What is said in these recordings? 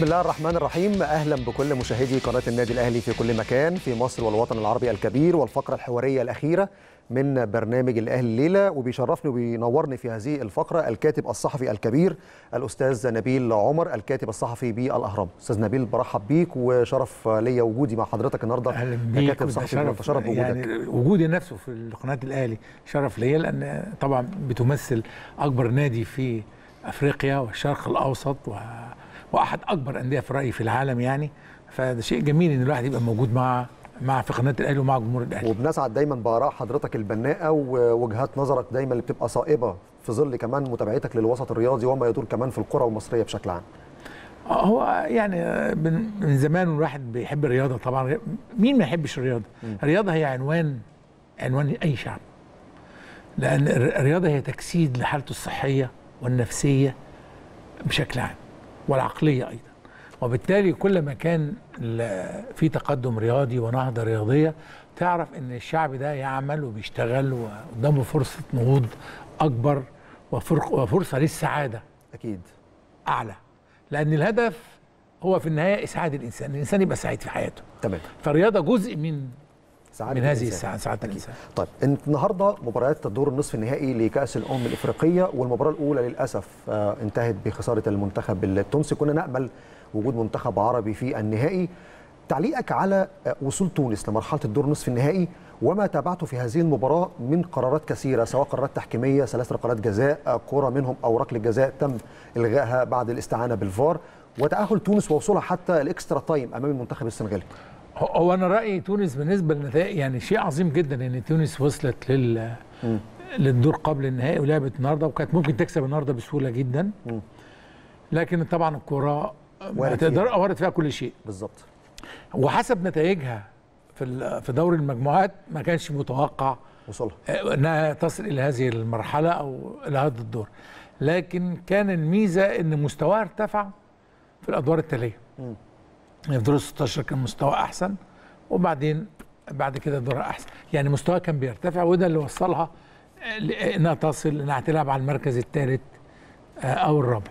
بسم الله الرحمن الرحيم اهلا بكل مشاهدي قناه النادي الاهلي في كل مكان في مصر والوطن العربي الكبير والفقره الحواريه الاخيره من برنامج الاهلي الليله وبيشرفني وبينورني في هذه الفقره الكاتب الصحفي الكبير الاستاذ نبيل عمر الكاتب الصحفي بالاهرام استاذ نبيل برحب بيك وشرف ليا وجودي مع حضرتك النهارده اهلا بيك ككاتب صحفي شرف بتشرف بوجودك يعني وجودي نفسه في قناه الاهلي شرف ليا لان طبعا بتمثل اكبر نادي في افريقيا والشرق الاوسط و... واحد اكبر انديه في رايي في العالم يعني فده شيء جميل ان الواحد يبقى موجود مع مع في قناه الاهلي ومع جمهور الاهلي وبنسعد دايما باراء حضرتك البناءه ووجهات نظرك دايما اللي بتبقى صائبه في ظل كمان متابعتك للوسط الرياضي وما يدور كمان في الكره المصريه بشكل عام هو يعني من من زمان الواحد بيحب الرياضه طبعا مين ما يحبش الرياضه الرياضه هي عنوان عنوان اي شعب لان الرياضه هي تجسيد لحالته الصحيه والنفسيه بشكل عام والعقليه ايضا وبالتالي كل ما كان في تقدم رياضي ونهضه رياضيه تعرف ان الشعب ده يعمل وبيشتغل وقدامه فرصه نهوض اكبر وفرصه للسعاده اكيد اعلى لان الهدف هو في النهايه اسعاد الانسان الانسان يبقى سعيد في حياته تمام فالرياضه جزء من سعادة من هذه الإنسان. السعاده سعاده الانسان طيب انت النهارده مباريات الدور النصف النهائي لكاس الامم الافريقيه والمباراه الاولى للاسف آه انتهت بخساره المنتخب التونسي كنا نامل وجود منتخب عربي في النهائي تعليقك على آه وصول تونس لمرحله الدور النصف النهائي وما تابعته في هذه المباراه من قرارات كثيره سواء قرارات تحكيميه ثلاث ركلات جزاء آه كره منهم او ركله جزاء تم الغائها بعد الاستعانه بالفار وتاهل تونس ووصولها حتى الاكسترا تايم امام المنتخب السنغالي هو انا رايي تونس بالنسبه للنتائج يعني شيء عظيم جدا ان تونس وصلت لل م. للدور قبل النهائي ولعبت النهارده وكانت ممكن تكسب النهارده بسهوله جدا م. لكن طبعا الكره ما تقدر وارد فيها كل شيء بالظبط وحسب نتائجها في في دوري المجموعات ما كانش متوقع وصلها انها تصل الى هذه المرحله او الى هذا الدور لكن كان الميزه ان مستواها ارتفع في الادوار التاليه م. في دور 16 كان مستوى احسن وبعدين بعد كده دور احسن يعني مستواها كان بيرتفع وده اللي وصلها انها تصل انها تلعب على المركز الثالث او الرابع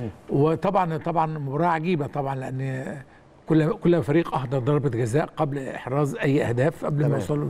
وطبعا طبعا مباراه عجيبه طبعا لان كل كل فريق اهدر ضربه جزاء قبل احراز اي اهداف قبل ما يوصلوا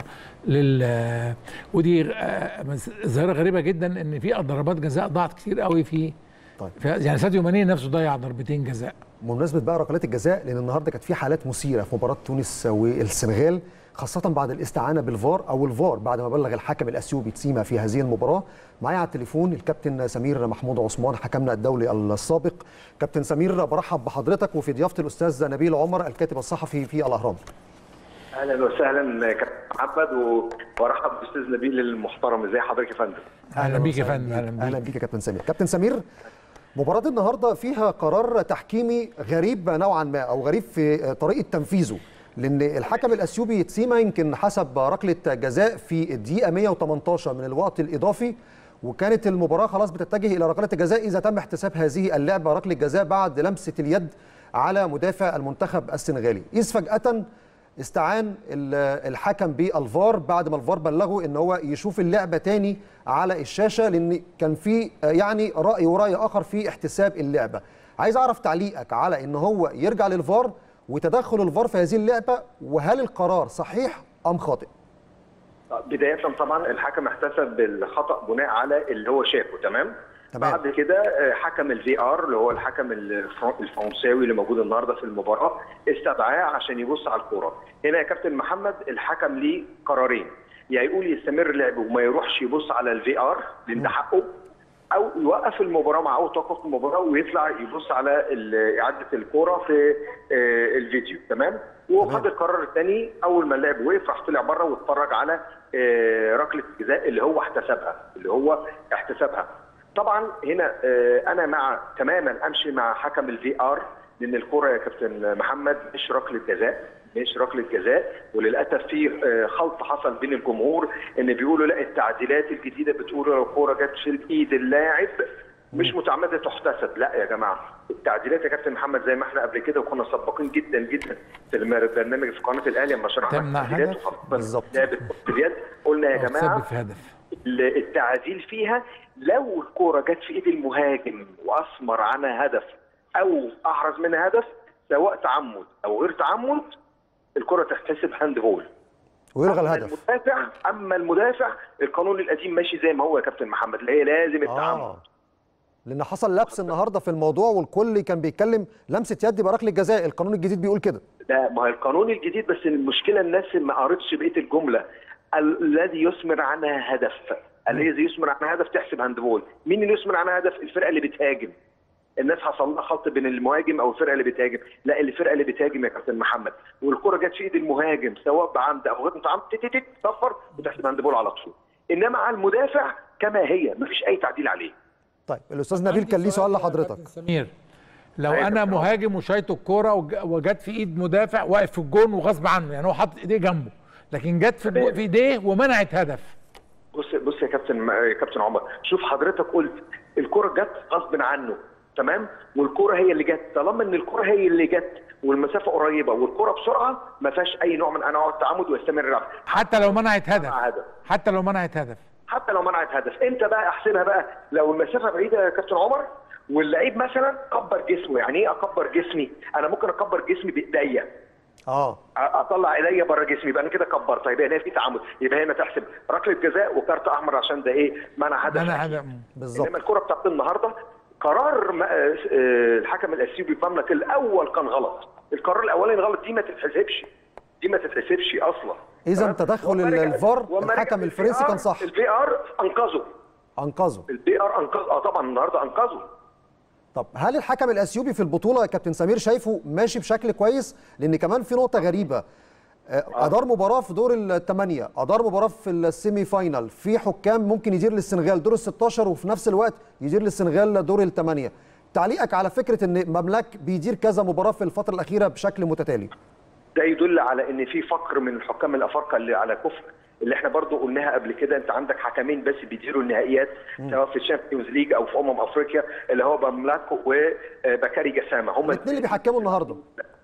لل ودي ظاهره غريبه جدا ان في ضربات جزاء ضاعت كتير قوي في طيب. يعني ساديو ماني نفسه ضيع ضربتين جزاء بمناسبه بقى ركلات الجزاء لان النهارده كانت في حالات مثيره في مباراه تونس والسنغال خاصه بعد الاستعانه بالفار او الفار بعد ما بلغ الحكم الاثيوبي تسيما في هذه المباراه معايا على التليفون الكابتن سمير محمود عثمان حكمنا الدولي السابق كابتن سمير برحب بحضرتك وفي ضيافه الاستاذ نبيل عمر الكاتب الصحفي في الاهرام اهلا وسهلا كابتن محمد وبرحب باستاذ نبيل المحترم ازي حضرتك يا فندم اهلا بيك يا فندم اهلا بيك اهلا بيك يا كابتن سمير كابتن سمير مباراة النهارده فيها قرار تحكيمي غريب نوعا ما او غريب في طريقة تنفيذه لان الحكم الاثيوبي تسيما يمكن حسب ركلة جزاء في الدقيقة 118 من الوقت الاضافي وكانت المباراة خلاص بتتجه الى ركلة الجزاء اذا تم احتساب هذه اللعبة ركلة جزاء بعد لمسة اليد على مدافع المنتخب السنغالي اذ فجأة استعان الحكم بالفار بعد ما الفار بلغه ان هو يشوف اللعبه تاني على الشاشه لان كان في يعني راي وراي اخر في احتساب اللعبه عايز اعرف تعليقك على ان هو يرجع للفار وتدخل الفار في هذه اللعبه وهل القرار صحيح ام خاطئ بدايه طبعا الحكم احتسب الخطا بناء على اللي هو شافه تمام تمام. بعد كده حكم الفي ار اللي هو الحكم الفرنساوي اللي موجود النهارده في المباراه استدعاه عشان يبص على الكوره هنا يا كابتن محمد الحكم ليه قرارين يا يعني يقول يستمر لعبه وما يروحش يبص على الفي ار لان ده حقه او يوقف المباراه معاه توقف المباراه ويطلع يبص على اعاده الكوره في الفيديو تمام وخد القرار الثاني اول ما اللاعب وقف راح طلع بره واتفرج على ركله الجزاء اللي هو احتسبها اللي هو احتسبها طبعا هنا انا مع تماما امشي مع حكم الفي ار لان الكره يا كابتن محمد مش ركله جزاء مش ركله جزاء وللاسف في خلط حصل بين الجمهور ان بيقولوا لا التعديلات الجديده بتقول لو الكوره جت في ايد اللاعب مش متعمده تحتسب لا يا جماعه التعديلات يا كابتن محمد زي ما احنا قبل كده وكنا سباقين جدا جدا في البرنامج في قناه الاهلي لما شرحنا التعديلات بالظبط لعبه اليد قلنا يا جماعه في هدف التعديل فيها لو الكوره جت في ايد المهاجم واثمر عنها هدف او احرز منها هدف سواء تعمد او غير تعمد الكره تحتسب هاند بول ويلغى أما الهدف المدافع اما المدافع القانون القديم ماشي زي ما هو يا كابتن محمد اللي هي لازم التعمد اه لان حصل لبس النهارده في الموضوع والكل كان بيتكلم لمسه يد بركله الجزاء القانون الجديد بيقول كده ده ما هو القانون الجديد بس المشكله الناس ما قرتش بقيه الجمله الذي يثمر عنها هدف الذي يثمر عنها هدف تحسب هاندبول مين اللي يثمر عنها هدف الفرقه اللي بتهاجم الناس حصل لها خلط بين المهاجم او الفرقه اللي بتهاجم لا الفرقه اللي بتهاجم يا كابتن محمد والكره جت في ايد المهاجم سواء بعمد او غير متعمد تتت تصفر وتحسب هاندبول على طول انما على المدافع كما هي مفيش اي تعديل عليه طيب الاستاذ نبيل كان ليه سؤال لحضرتك سمير لو أيوة انا كابتن. مهاجم وشايط الكوره وج- وجت في ايد مدافع واقف في الجون وغصب عنه يعني هو حاطط ايديه جنبه لكن جت في الجو- في ايديه ومنعت هدف بص بص يا كابتن يا كابتن عمر شوف حضرتك قلت الكره جت غصب عنه تمام والكره هي اللي جت طالما ان الكره هي اللي جت والمسافه قريبه والكره بسرعه ما فيهاش اي نوع من انواع التعمد ويستمر اللعب حتى لو منعت مع هدف هدف حتى لو منعت هدف حتى لو منعت هدف انت بقى احسبها بقى لو المسافه بعيده يا كابتن عمر واللعيب مثلا كبر جسمه يعني ايه اكبر جسمي انا ممكن اكبر جسمي بايديا اه اطلع ايديا بره جسمي يبقى انا كده كبرت يبقى هنا في تعمد يبقى هنا تحسب ركله جزاء وكارت احمر عشان ده ايه منع هدف منع هدف بالظبط انما الكره بتاعت النهارده قرار ما- آه، الحكم الاثيوبي في المملكه الاول كان غلط القرار الاولاني غلط دي ما تتحسبش دي ما تتحسبش اصلا إذا تمام؟ تدخل وأما رجع- الفار، وأما الحكم رجع الفرنسي ال كان صح. الفي ار انقذه انقذه الفي ار انقذ اه طبعا النهارده انقذه طب هل الحكم الاثيوبي في البطوله يا كابتن سمير شايفه ماشي بشكل كويس لان كمان في نقطه غريبه آه، ادار مباراه في دور الثمانيه ادار مباراه في السيمي فاينال في حكام ممكن يدير للسنغال دور ال 16 وفي نفس الوقت يدير للسنغال دور الثمانيه تعليقك على فكره ان مملك بيدير كذا مباراه في الفتره الاخيره بشكل متتالي ده يدل على ان في فقر من الحكام الافارقه اللي على كفر اللي احنا برضو قلناها قبل كده انت عندك حكمين بس بيديروا النهائيات سواء في الشامبيونز ليج او في امم افريقيا اللي هو بملاكو وبكاري جسامه هم الاثنين اللي بيحكموا النهارده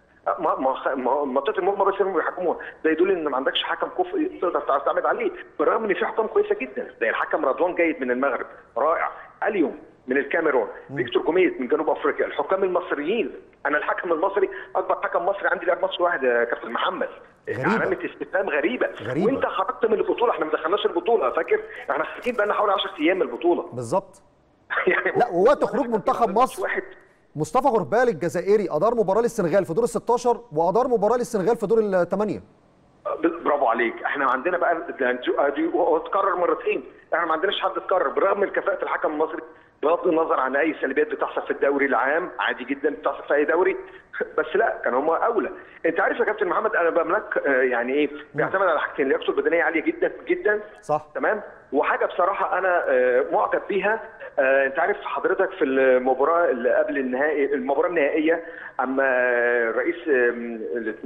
ما ما ما منطقه المرمى بس هم بيحكموها ده يدل ان ما عندكش حكم كفء تقدر تعتمد عليه بالرغم ان في حكام كويسه جدا زي الحكم رضوان جيد من المغرب رائع اليوم من الكاميرون فيكتور جوميز من جنوب افريقيا الحكام المصريين انا الحكم المصري اكبر حكم مصري عندي لاعب مصري واحد يا كابتن محمد غريبة. علامه استفهام غريبه غريبة. وانت خرجت من البطوله احنا ما دخلناش البطوله فاكر احنا خارجين بقى لنا حوالي 10 ايام من البطوله بالظبط يعني لا ووقت خروج منتخب مصر واحد مصطفى غربال الجزائري ادار مباراه للسنغال في دور ال 16 وادار مباراه للسنغال في دور الثمانيه برافو عليك احنا عندنا بقى ده انتوا- دي- واتكرر مرتين احنا ما عندناش حد اتكرر برغم من كفاءه الحكم المصري بغض النظر عن اي سلبيات بتحصل في الدوري العام عادي جدا بتحصل في اي دوري بس لا كان هم اولى انت عارف يا كابتن محمد انا بملك آه، يعني ايه بيعتمد على حاجتين لياقته البدنيه عاليه جدا جدا صح تمام وحاجه بصراحه انا آه، معجب بيها آه، انت عارف حضرتك في المباراه اللي قبل النهائي المباراه النهائيه اما رئيس آم،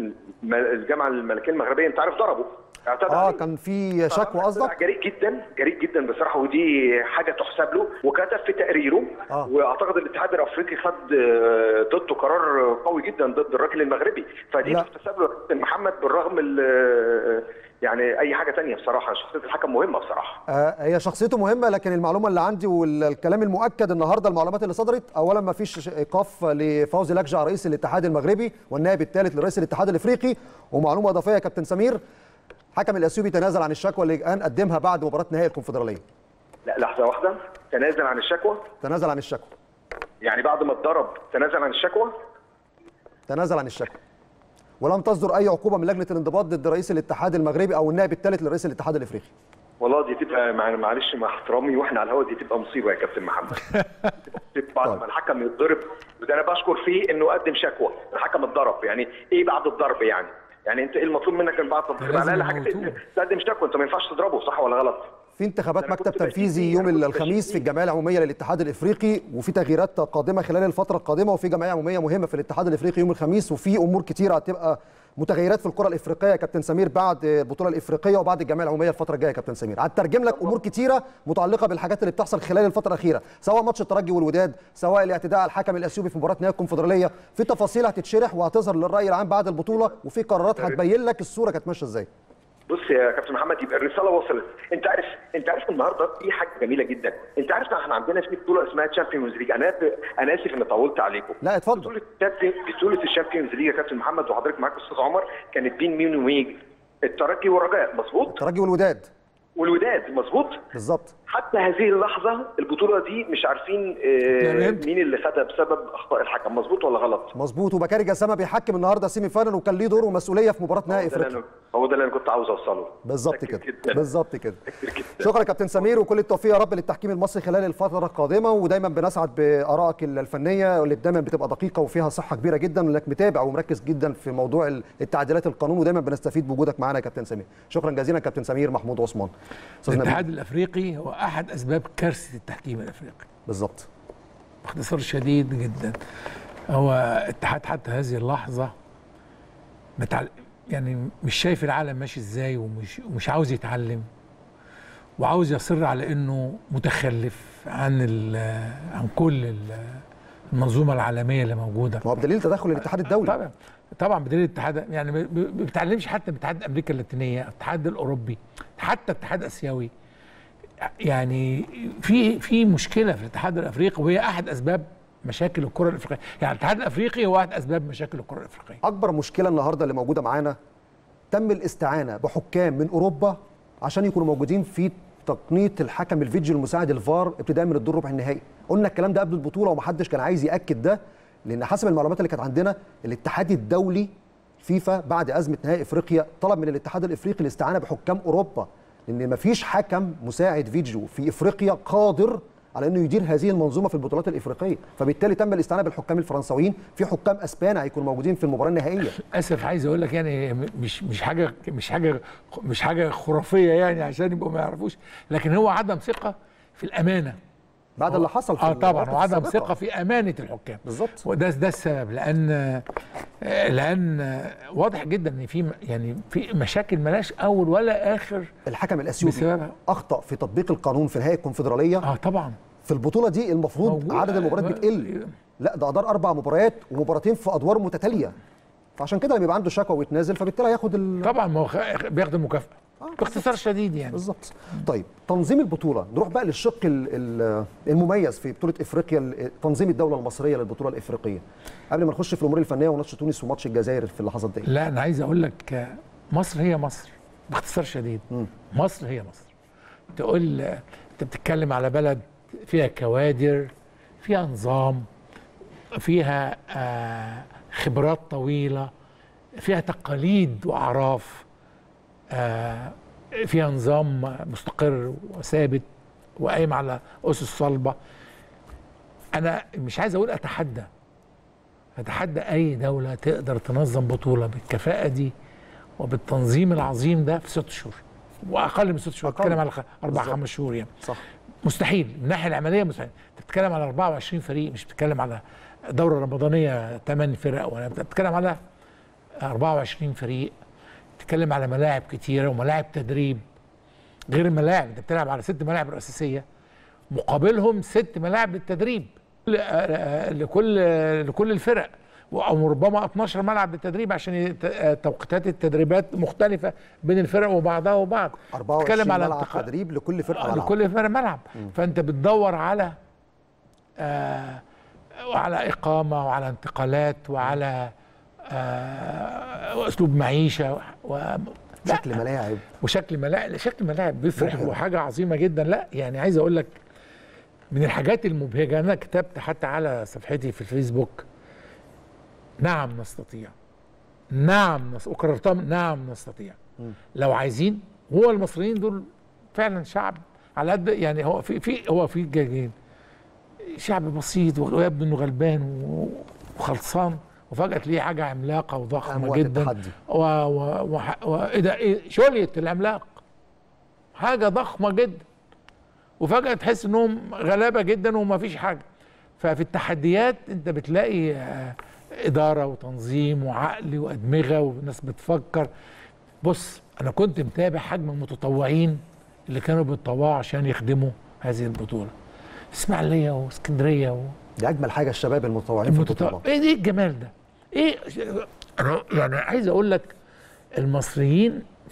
الجامعه الملكيه المغربيه انت عارف ضربه اعتدى اه عليه. كان في شكوى قصدك جريء جدا جريء جدا بصراحه ودي حاجه تحسب له وكتب في تقريره آه. واعتقد الاتحاد الافريقي خد آه، ضده قرار قوي جدا ضد الراجل المغربي فدي لا. تحتسب له كابتن محمد بالرغم ال- يعني اي حاجه تانية بصراحه شخصيه الحكم مهمه بصراحه آه هي شخصيته مهمه لكن المعلومه اللي عندي والكلام المؤكد النهارده المعلومات اللي صدرت اولا ما فيش ايقاف لفوزي لكجع رئيس الاتحاد المغربي والنائب الثالث لرئيس الاتحاد الافريقي ومعلومه اضافيه يا كابتن سمير حكم الاثيوبي تنازل عن الشكوى اللي الان قدمها بعد مباراه نهائي الكونفدراليه لا لحظه واحده تنازل عن الشكوى تنازل عن الشكوى يعني بعد ما اتضرب تنازل عن الشكوى تنازل عن الشكوى ولم تصدر اي عقوبه من لجنه الانضباط ضد رئيس الاتحاد المغربي او النائب الثالث لرئيس الاتحاد الافريقي والله دي تبقى مع- معلش مع احترامي واحنا على الهوا دي تبقى مصيبه يا كابتن محمد تبقى بعد طيب. ما الحكم يتضرب وده انا بشكر فيه انه قدم شكوى الحكم اتضرب يعني ايه بعد الضرب يعني يعني انت ايه المطلوب منك من بعد الضرب لازم على الاقل حاجه يموتوه. تقدم شكوى انت ما ينفعش تضربه صح ولا غلط في انتخابات أنا مكتب كنت تنفيذي بشيل يوم فيه، أنا كنت الخميس بشيل في الجمعيه العموميه للاتحاد الافريقي وفي تغييرات قادمه خلال الفتره القادمه وفي جمعيه عموميه مهمه في الاتحاد الافريقي يوم الخميس وفي امور كتيره هتبقى متغيرات في الكره الافريقيه يا كابتن سمير بعد البطوله الافريقيه وبعد الجمعيه العموميه الفتره الجايه يا كابتن سمير هترجم لك امور كتيره متعلقه بالحاجات اللي بتحصل خلال الفتره الاخيره سواء ماتش الترجي والوداد سواء الاعتداء على الحكم الاثيوبي في مباراه نهائي الكونفدراليه في تفاصيل هتتشرح وهتظهر للراي العام بعد البطوله وفي قرارات هتبين لك الصوره كانت ماشيه ازاي بص يا كابتن محمد يبقى الرساله وصلت انت عارف انت عارف النهارده في حاجه جميله جدا انت عارف احنا عندنا في بطوله اسمها تشامبيونز ليج انا انا اسف ان طولت عليكم لا اتفضل بطوله بطوله الشامبيونز ليج يا كابتن محمد وحضرتك معاك استاذ عمر كانت بين مين ومين الترجي والرجاء مظبوط الترجي والوداد والوداد مظبوط بالظبط حتى هذه اللحظه البطوله دي مش عارفين آه مين اللي خدها بسبب اخطاء الحكم مظبوط ولا غلط مظبوط وبكاري جسامه بيحكم النهارده سيمي فاينل وكان ليه دور ومسؤوليه في مباراه نهائي افريقيا هو ده اللي انا كنت عاوز اوصله بالظبط كده بالظبط كده شكرا كابتن سمير وكل التوفيق يا رب للتحكيم المصري خلال الفتره القادمه ودايما بنسعد بارائك الفنيه اللي دايما بتبقى دقيقه وفيها صحه كبيره جدا انك متابع ومركز جدا في موضوع التعديلات القانون ودايما بنستفيد بوجودك معانا يا كابتن سمير شكرا جزيلا كابتن سمير محمود عثمان الاتحاد الافريقي هو احد اسباب كارثه التحكيم الافريقي بالظبط باختصار شديد جدا هو اتحاد حتى هذه اللحظه متعل... يعني مش شايف العالم ماشي ازاي ومش ومش عاوز يتعلم وعاوز يصر على انه متخلف عن ال... عن كل المنظومه العالميه اللي موجوده ما هو بدليل تدخل الاتحاد الدولي طبعا طبعا بدليل الاتحاد يعني ما بيتعلمش حتى من اتحاد امريكا اللاتينيه الاتحاد الاوروبي حتى الاتحاد الاسيوي يعني في في مشكله في الاتحاد الافريقي وهي احد اسباب مشاكل الكره الافريقيه يعني الاتحاد الافريقي هو احد اسباب مشاكل الكره الافريقيه اكبر مشكله النهارده اللي موجوده معانا تم الاستعانه بحكام من اوروبا عشان يكونوا موجودين في تقنيه الحكم الفيديو المساعد الفار ابتداء من الدور ربع النهائي قلنا الكلام ده قبل البطوله ومحدش كان عايز ياكد ده لان حسب المعلومات اللي كانت عندنا الاتحاد الدولي فيفا بعد ازمه نهائي افريقيا طلب من الاتحاد الافريقي الاستعانه بحكام اوروبا لان مفيش حكم مساعد فيديو في افريقيا قادر على انه يدير هذه المنظومه في البطولات الافريقيه فبالتالي تم الاستعانه بالحكام الفرنساويين في حكام اسبان هيكونوا موجودين في المباراه النهائيه اسف عايز اقول لك يعني مش مش حاجه مش حاجه مش حاجه خرافيه يعني عشان يبقوا ما يعرفوش لكن هو عدم ثقه في الامانه بعد اللي حصل في اه طبعا وعدم ثقه في امانه الحكام بالظبط وده ده السبب لان لان واضح جدا ان في يعني في مشاكل ملاش اول ولا اخر الحكم الاثيوبي بسببها اخطا في تطبيق القانون في نهائي الكونفدراليه اه طبعا في البطوله دي المفروض عدد المباريات بتقل لا ده ادار اربع مباريات ومباراتين في ادوار متتاليه فعشان كده لما يبقى عنده شكوى ويتنازل فبالتالي هياخد ال... طبعا ما هو بياخد المكافاه باختصار شديد يعني بالظبط طيب تنظيم البطوله نروح بقى للشق المميز في بطوله افريقيا تنظيم الدوله المصريه للبطوله الافريقيه قبل ما نخش في الامور الفنيه وماتش تونس وماتش الجزائر في اللحظات دي لا انا عايز اقول لك مصر هي مصر باختصار شديد م. مصر هي مصر تقول انت بتتكلم على بلد فيها كوادر فيها نظام فيها آه خبرات طويله فيها تقاليد واعراف آه فيها نظام مستقر وثابت وقايم على اسس صلبه انا مش عايز اقول اتحدى اتحدى اي دوله تقدر تنظم بطوله بالكفاءه دي وبالتنظيم العظيم ده في ست شهور واقل من ست شهور بتتكلم على اربع خمس شهور يعني صح مستحيل من الناحيه العمليه مستحيل انت بتتكلم على 24 فريق مش بتتكلم على دوره رمضانيه 8 فرق ولا بتتكلم على 24 فريق بتتكلم على ملاعب كتيره وملاعب تدريب غير الملاعب انت بتلعب على ست ملاعب رئيسيه مقابلهم ست ملاعب للتدريب لكل لكل الفرق او ربما 12 ملعب للتدريب عشان توقيتات التدريبات مختلفه بين الفرق وبعضها وبعض 24 على ملعب تدريب لكل فرقه ملعب لكل فرقه ملعب م. فانت بتدور على آه وعلى اقامه وعلى انتقالات وعلى آه اسلوب معيشه و شكل ملاعب وشكل ملاعب شكل ملاعب بيفرح وحاجه عظيمه جدا لا يعني عايز اقول لك من الحاجات المبهجه انا كتبت حتى على صفحتي في الفيسبوك نعم نستطيع نعم نس... وكررتها نعم نستطيع م. لو عايزين هو المصريين دول فعلا شعب على قد يعني هو في في هو في جايين شعب بسيط ويبدو انه غلبان وخلصان وفجاه تلاقيه حاجه عملاقه وضخمه جدا و و و وايه ده ايه شوليه العملاق حاجه ضخمه جدا وفجاه تحس انهم غلابه جدا وما فيش حاجه ففي التحديات انت بتلاقي اداره وتنظيم وعقل وادمغه وناس بتفكر بص انا كنت متابع حجم المتطوعين اللي كانوا بيتطوعوا عشان يخدموا هذه البطوله اسماعيليه واسكندريه و... دي اجمل حاجه الشباب المتطوعين المتطوع... في البطوله ايه الجمال ده ايه انا يعني عايز اقول لك المصريين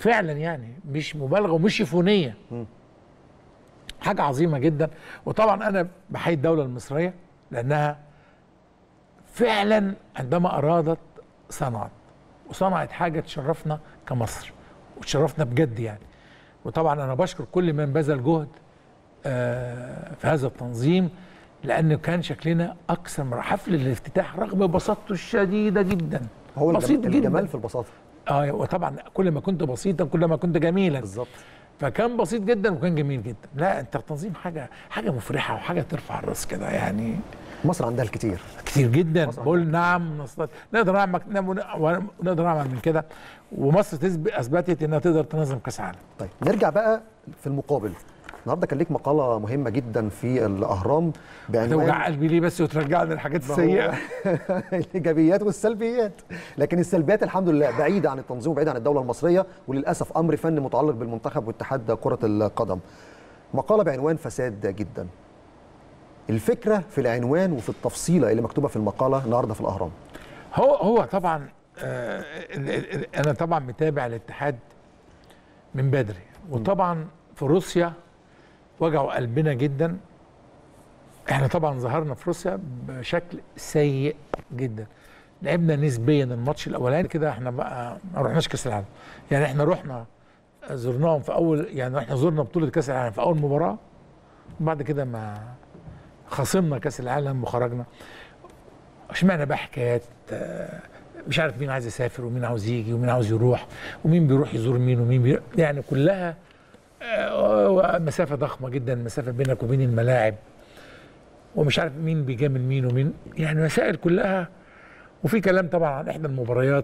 فعلا يعني مش مبالغه ومش شيفونيه حاجه عظيمه جدا وطبعا انا بحيي الدوله المصريه لانها فعلا عندما ارادت صنعت وصنعت حاجه تشرفنا كمصر وتشرفنا بجد يعني وطبعا انا بشكر كل من بذل جهد آه، في هذا التنظيم لانه كان شكلنا اكثر من حفل الافتتاح رغم بساطته الشديده جدا هو بسيط الجمال, جدا الجمال في البساطه اه وطبعا كل ما كنت بسيطا كل ما كنت جميلا بالظبط فكان بسيط جدا وكان جميل جدا لا انت التنظيم حاجه حاجه مفرحه وحاجه ترفع الراس كده يعني مصر عندها الكتير كتير جدا مصر بقول نعم نستطيع نقدر نعمل نقدر نعمل من كده ومصر تثبت اثبتت انها تقدر تنظم كاس عالم طيب نرجع بقى في المقابل النهارده كان ليك مقاله مهمه جدا في الاهرام توجع قلبي ليه بس وترجعني للحاجات السيئه الايجابيات والسلبيات لكن السلبيات الحمد لله بعيده عن التنظيم وبعيده عن الدوله المصريه وللاسف امر فني متعلق بالمنتخب واتحاد كره القدم مقاله بعنوان فساد جدا الفكره في العنوان وفي التفصيله اللي مكتوبه في المقاله النهارده في الاهرام هو هو طبعا آه انا طبعا متابع الاتحاد من بدري وطبعا في روسيا وجعوا قلبنا جدا احنا طبعا ظهرنا في روسيا بشكل سيء جدا لعبنا نسبيا الماتش الاولاني كده احنا بقى ما رحناش كاس العالم يعني احنا رحنا زرناهم في اول يعني احنا زرنا بطوله كاس العالم في اول مباراه وبعد كده ما خصمنا كاس العالم وخرجنا اشمعنى بقى حكايات مش عارف مين عايز يسافر ومين عاوز يجي ومين عاوز يروح ومين بيروح يزور مين ومين بيروح يعني كلها مسافه ضخمه جدا مسافه بينك وبين الملاعب ومش عارف مين بيجامل مين ومين يعني مسائل كلها وفي كلام طبعا عن احدى المباريات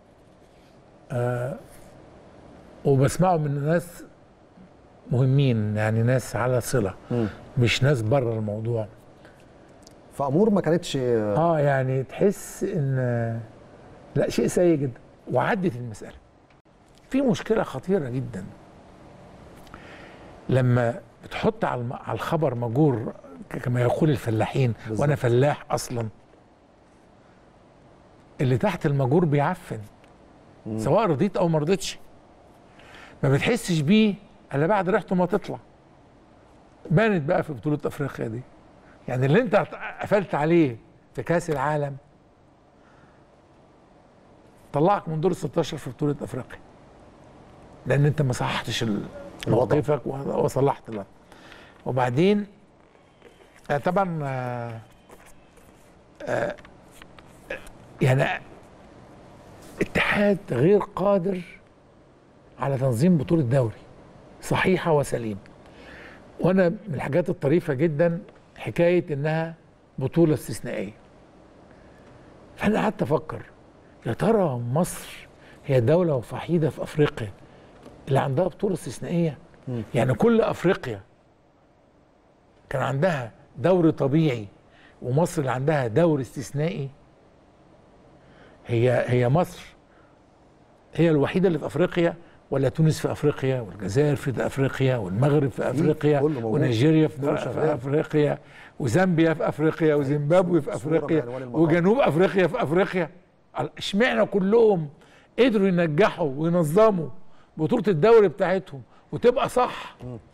آه وبسمعه من ناس مهمين يعني ناس على صله م. مش ناس بره الموضوع فامور ما كانتش اه يعني تحس ان لا شيء سيء جدا وعدت المساله في مشكله خطيره جدا لما بتحط على الخبر مجور كما يقول الفلاحين بالزبط. وانا فلاح اصلا اللي تحت المجور بيعفن مم. سواء رضيت او ما رضيتش ما بتحسش بيه الا بعد ريحته ما تطلع بانت بقى في بطوله افريقيا دي يعني اللي انت قفلت عليه في كاس العالم طلعك من دور ال 16 في بطوله افريقيا لان انت ما صححتش موقفك وصلحت الوضع وبعدين طبعا آه آه يعني اتحاد غير قادر على تنظيم بطولة دوري صحيحة وسليمة وانا من الحاجات الطريفة جدا حكاية انها بطولة استثنائية فانا قعدت افكر يا ترى مصر هي دولة وحيدة في افريقيا اللي عندها بطولة استثنائية م. يعني كل افريقيا كان عندها دوري طبيعي ومصر اللي عندها دوري استثنائي هي هي مصر هي الوحيدة اللي في افريقيا ولا تونس في افريقيا والجزائر في افريقيا والمغرب في افريقيا ونيجيريا في, في افريقيا وزامبيا في افريقيا وزيمبابوي في افريقيا وجنوب افريقيا في افريقيا اشمعنى كلهم قدروا ينجحوا وينظموا بطولة الدوري بتاعتهم وتبقى صح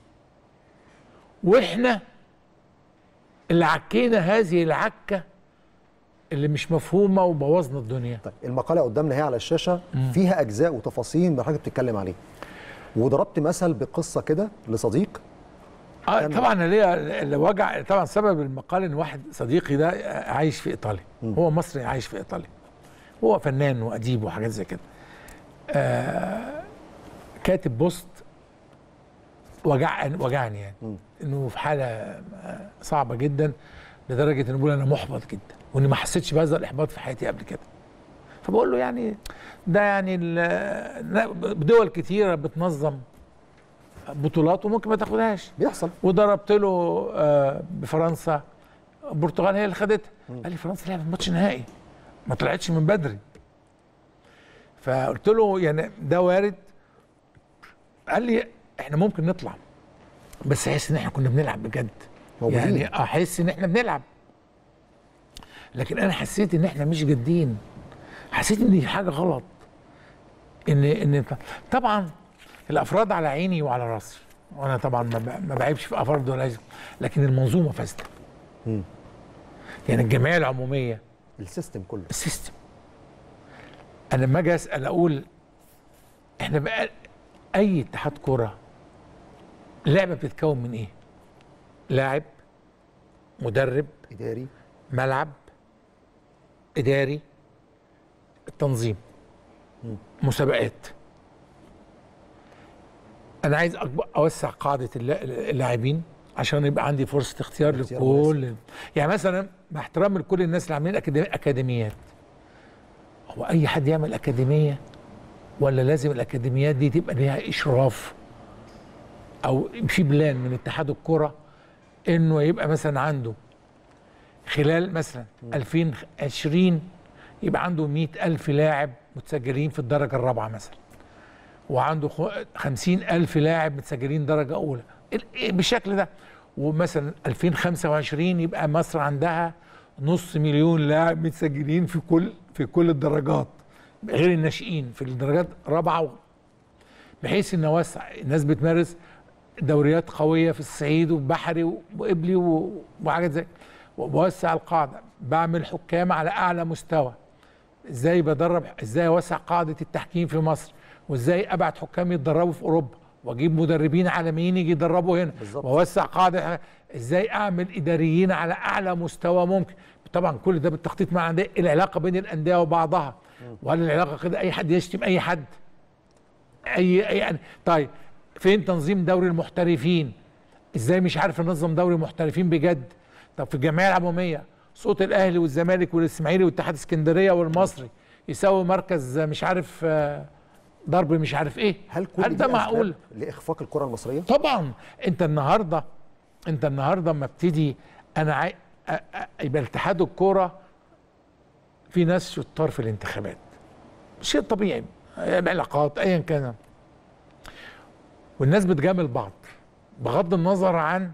واحنا اللي عكينا هذه العكة اللي مش مفهومة وبوظنا الدنيا طيب المقالة قدامنا هي على الشاشة مم. فيها أجزاء وتفاصيل من حضرتك بتتكلم عليه وضربت مثل بقصة كده لصديق اه طبعا اللي وجع طبعا سبب المقال ان واحد صديقي ده عايش في ايطاليا مم. هو مصري عايش في ايطاليا هو فنان واديب وحاجات زي كده آه كاتب بوست وجع وجعني يعني م. انه في حاله صعبه جدا لدرجه انه بيقول انا محبط جدا واني ما حسيتش بهذا الاحباط في حياتي قبل كده فبقول له يعني ده يعني دول كتيره بتنظم بطولات وممكن ما تاخدهاش بيحصل وضربت له بفرنسا البرتغال هي اللي خدتها قال لي فرنسا لعبت ماتش نهائي ما طلعتش من بدري فقلت له يعني ده وارد قال لي احنا ممكن نطلع بس احس ان احنا كنا بنلعب بجد موجودين. يعني احس ان احنا بنلعب لكن انا حسيت ان احنا مش جادين حسيت ان دي حاجه غلط ان ان طبعا الافراد على عيني وعلى راسي وانا طبعا ما ب- ما بعيبش في افراد ولا عايز- لكن المنظومه فاسده يعني الجمعيه العموميه السيستم كله السيستم انا لما اجي اسال اقول احنا بقى اي اتحاد كوره لعبه بتتكون من ايه؟ لاعب مدرب اداري ملعب اداري التنظيم مسابقات انا عايز أكبر اوسع قاعده اللا- اللاعبين عشان يبقى عندي فرصه اختيار اختيار لكل يعني مثلا مع احترام لكل الناس اللي عاملين أكاديمي- اكاديميات هو اي حد يعمل اكاديميه ولا لازم الاكاديميات دي تبقى ليها اشراف او في بلان من اتحاد الكره انه يبقى مثلا عنده خلال مثلا 2020 يبقى عنده 100 ألف لاعب متسجلين في الدرجة الرابعة مثلا وعنده خ- 50 ألف لاعب متسجلين درجة أولى ال- بالشكل ده ومثلا 2025 يبقى مصر عندها نص مليون لاعب متسجلين في كل في كل الدرجات غير الناشئين في الدرجات رابعة و- بحيث ان اوسع الناس بتمارس دوريات قويه في الصعيد وبحري وقبلي و- وحاجات زي وبوسع القاعده بعمل حكام على اعلى مستوى ازاي بدرب ازاي اوسع قاعده التحكيم في مصر وازاي ابعت حكام يتدربوا في اوروبا واجيب مدربين عالميين يجي يدربوا هنا بالظبط. واوسع قاعده ازاي اعمل اداريين على اعلى مستوى ممكن طبعا كل ده بالتخطيط مع الانديه العلاقه بين الانديه وبعضها وهل العلاقه كده اي حد يشتم اي حد اي اي يعني طيب فين تنظيم دوري المحترفين ازاي مش عارف انظم دوري محترفين بجد طب في الجمعيه العموميه صوت الاهلي والزمالك والاسماعيلي والاتحاد اسكندريه والمصري يساوي مركز مش عارف آه، ضرب مش عارف ايه هل كل هل دي ده أسباب معقول لاخفاق الكره المصريه طبعا انت النهارده انت النهارده اما ابتدي انا عاي... أ- أ- يبقى اتحاد الكوره في ناس شطار في الانتخابات شيء طبيعي العلاقات ايا كان والناس بتجامل بعض بغض النظر عن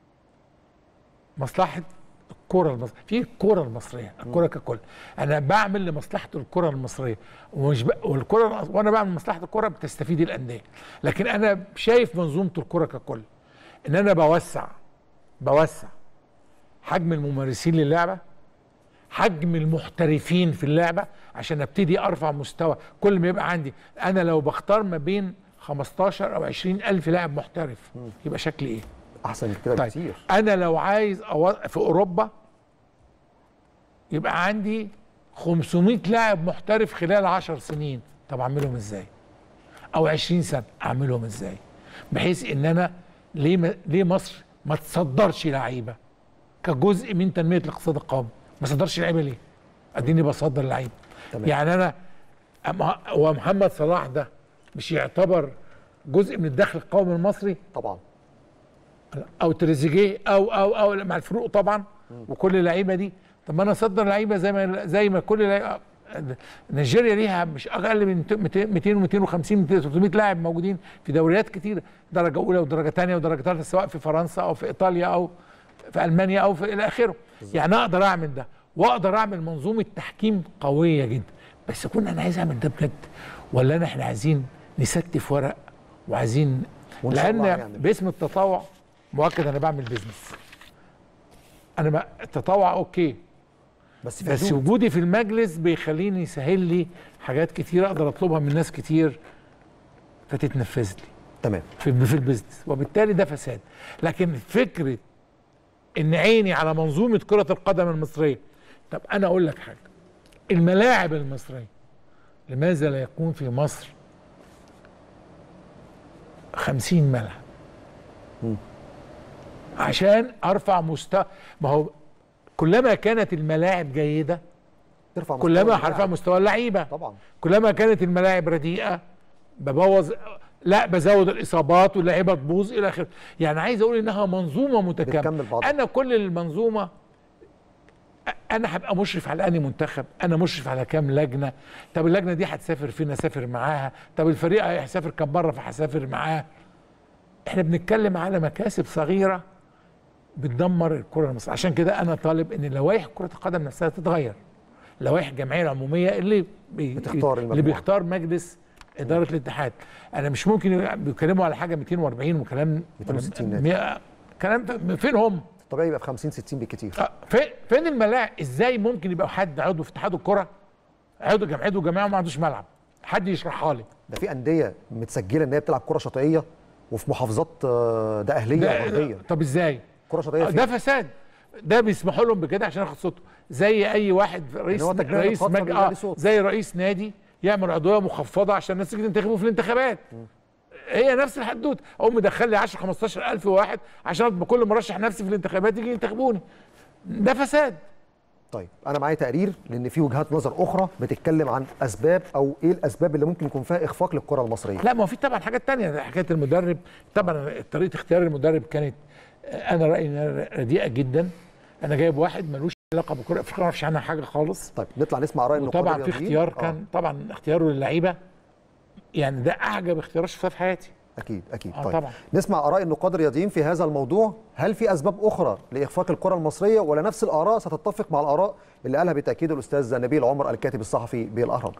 مصلحه الكره المصريه في الكره المصريه الكره ككل انا بعمل لمصلحه الكره المصريه ومش ب... والكره وانا بعمل لمصلحه الكره بتستفيد الانديه لكن انا شايف منظومه الكره ككل ان انا بوسع بوسع حجم الممارسين للعبه حجم المحترفين في اللعبه عشان ابتدي ارفع مستوى كل ما يبقى عندي انا لو بختار ما بين 15 او 20 الف لاعب محترف يبقى شكلي ايه احسن من كده طيب بكتير انا لو عايز أو... في اوروبا يبقى عندي 500 لاعب محترف خلال 10 سنين طب اعملهم ازاي او 20 سنه اعملهم ازاي بحيث ان انا ليه ما... ليه مصر ما تصدرش لعيبه كجزء من تنميه الاقتصاد القومي ما صدرش لعيبه ليه اديني بصدر لعيبه تمام. يعني انا أما- هو محمد صلاح ده مش يعتبر جزء من الدخل القومي المصري طبعا او تريزيجيه او او او مع الفروق طبعا وكل اللعيبه دي طب ما انا اصدر لعيبه زي ما زي ما كل لعيبة نيجيريا ليها مش اقل من 200 200 و250 300 لاعب موجودين في دوريات كتيره درجه اولى ودرجه ثانيه ودرجه ثالثه سواء في فرنسا او في ايطاليا او في المانيا او في الى اخره يعني اقدر اعمل ده واقدر اعمل منظومه تحكيم قويه جدا بس كنا انا عايز اعمل ده بجد ولا انا احنا عايزين نستف ورق وعايزين وإن شاء الله لان هنعمل. باسم التطوع مؤكد انا بعمل بيزنس انا ما التطوع اوكي بس في بس حدود. وجودي في المجلس بيخليني يسهل لي حاجات كتير اقدر اطلبها من ناس كتير فتتنفذ لي تمام في في البيزنس وبالتالي ده فساد لكن فكره ان عيني على منظومه كره القدم المصريه طب انا اقول لك حاجه الملاعب المصريه لماذا لا يكون في مصر خمسين ملعب عشان ارفع مستوى ما هو كلما كانت الملاعب جيده ترفع مستوى كلما الملاعب. هرفع مستوى اللعيبه طبعا كلما كانت الملاعب رديئه ببوظ لا بزود الاصابات واللعيبه تبوظ الى اخره يعني عايز اقول انها منظومه بتكمل متكامله بعضها. انا كل المنظومه أ- انا هبقى مشرف على انهي منتخب انا مشرف على كام لجنه طب اللجنه دي هتسافر فين اسافر معاها طب الفريق هيسافر كام بره فهسافر معاه احنا بنتكلم على مكاسب صغيره بتدمر الكره المصريه عشان كده انا طالب ان لوائح كره القدم نفسها تتغير لوائح الجمعيه العموميه اللي بي بتختار اللي المجموعة. بيختار مجلس اداره الاتحاد انا مش ممكن بيتكلموا على حاجه 240 وكلام 260 نادي. مية- كلام فين هم؟ طبيعي يبقى في 50 60 بالكتير آه، فين فين الملاعب ازاي ممكن يبقى حد عضو في اتحاد الكره عضو جمعيه وجماعه وما عندوش ملعب حد يشرحها لي ده في انديه متسجله ان هي بتلعب كره شاطئيه وفي محافظات آه، ده اهليه ده- غربيه طب ازاي كره شاطئيه آه، فين؟ ده فساد ده بيسمحوا لهم بكده عشان ياخد صوته زي اي واحد رئيس هو تجربة رئيس خاصة مج... بيبقى آه ليه صوت. زي رئيس نادي يعمل عضويه مخفضه عشان الناس تيجي تنتخبه في الانتخابات هي نفس الحدوته اقوم مدخل لي 10 15 الف واحد عشان ابقى كل مرشح نفسي في الانتخابات يجي ينتخبوني ده فساد طيب انا معايا تقرير لان في وجهات نظر اخرى بتتكلم عن اسباب او ايه الاسباب اللي ممكن يكون فيها اخفاق للكره المصريه لا ما هو في طبعا حاجات تانية ده حكايه المدرب طبعا طريقه اختيار المدرب كانت آه، انا رايي انها رديئه جدا انا جايب واحد ملوش علاقه بالكره الافريقيه ما يعرفش عنها حاجه خالص طيب نطلع نسمع راي النقاد وطبعا في الرياضيين. اختيار آه، كان طبعا اختياره للعيبه يعني ده اعجب اختيار شفتها في حياتي اكيد اكيد آه، طيب طبعا. نسمع اراء النقاد الرياضيين في هذا الموضوع هل في اسباب اخرى لاخفاق الكره المصريه ولا نفس الاراء ستتفق مع الاراء اللي قالها بالتاكيد الاستاذ نبيل عمر الكاتب الصحفي بالاهرام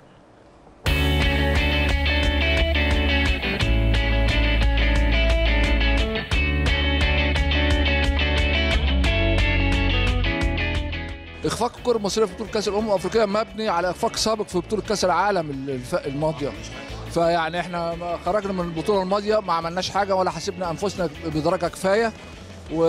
اخفاق الكره المصريه في بطوله كاس الامم الافريقيه مبني على اخفاق سابق في بطوله كاس العالم الف- الماضيه فيعني احنا ما خرجنا من البطوله الماضيه ما عملناش حاجه ولا حسبنا انفسنا بدرجه كفايه و...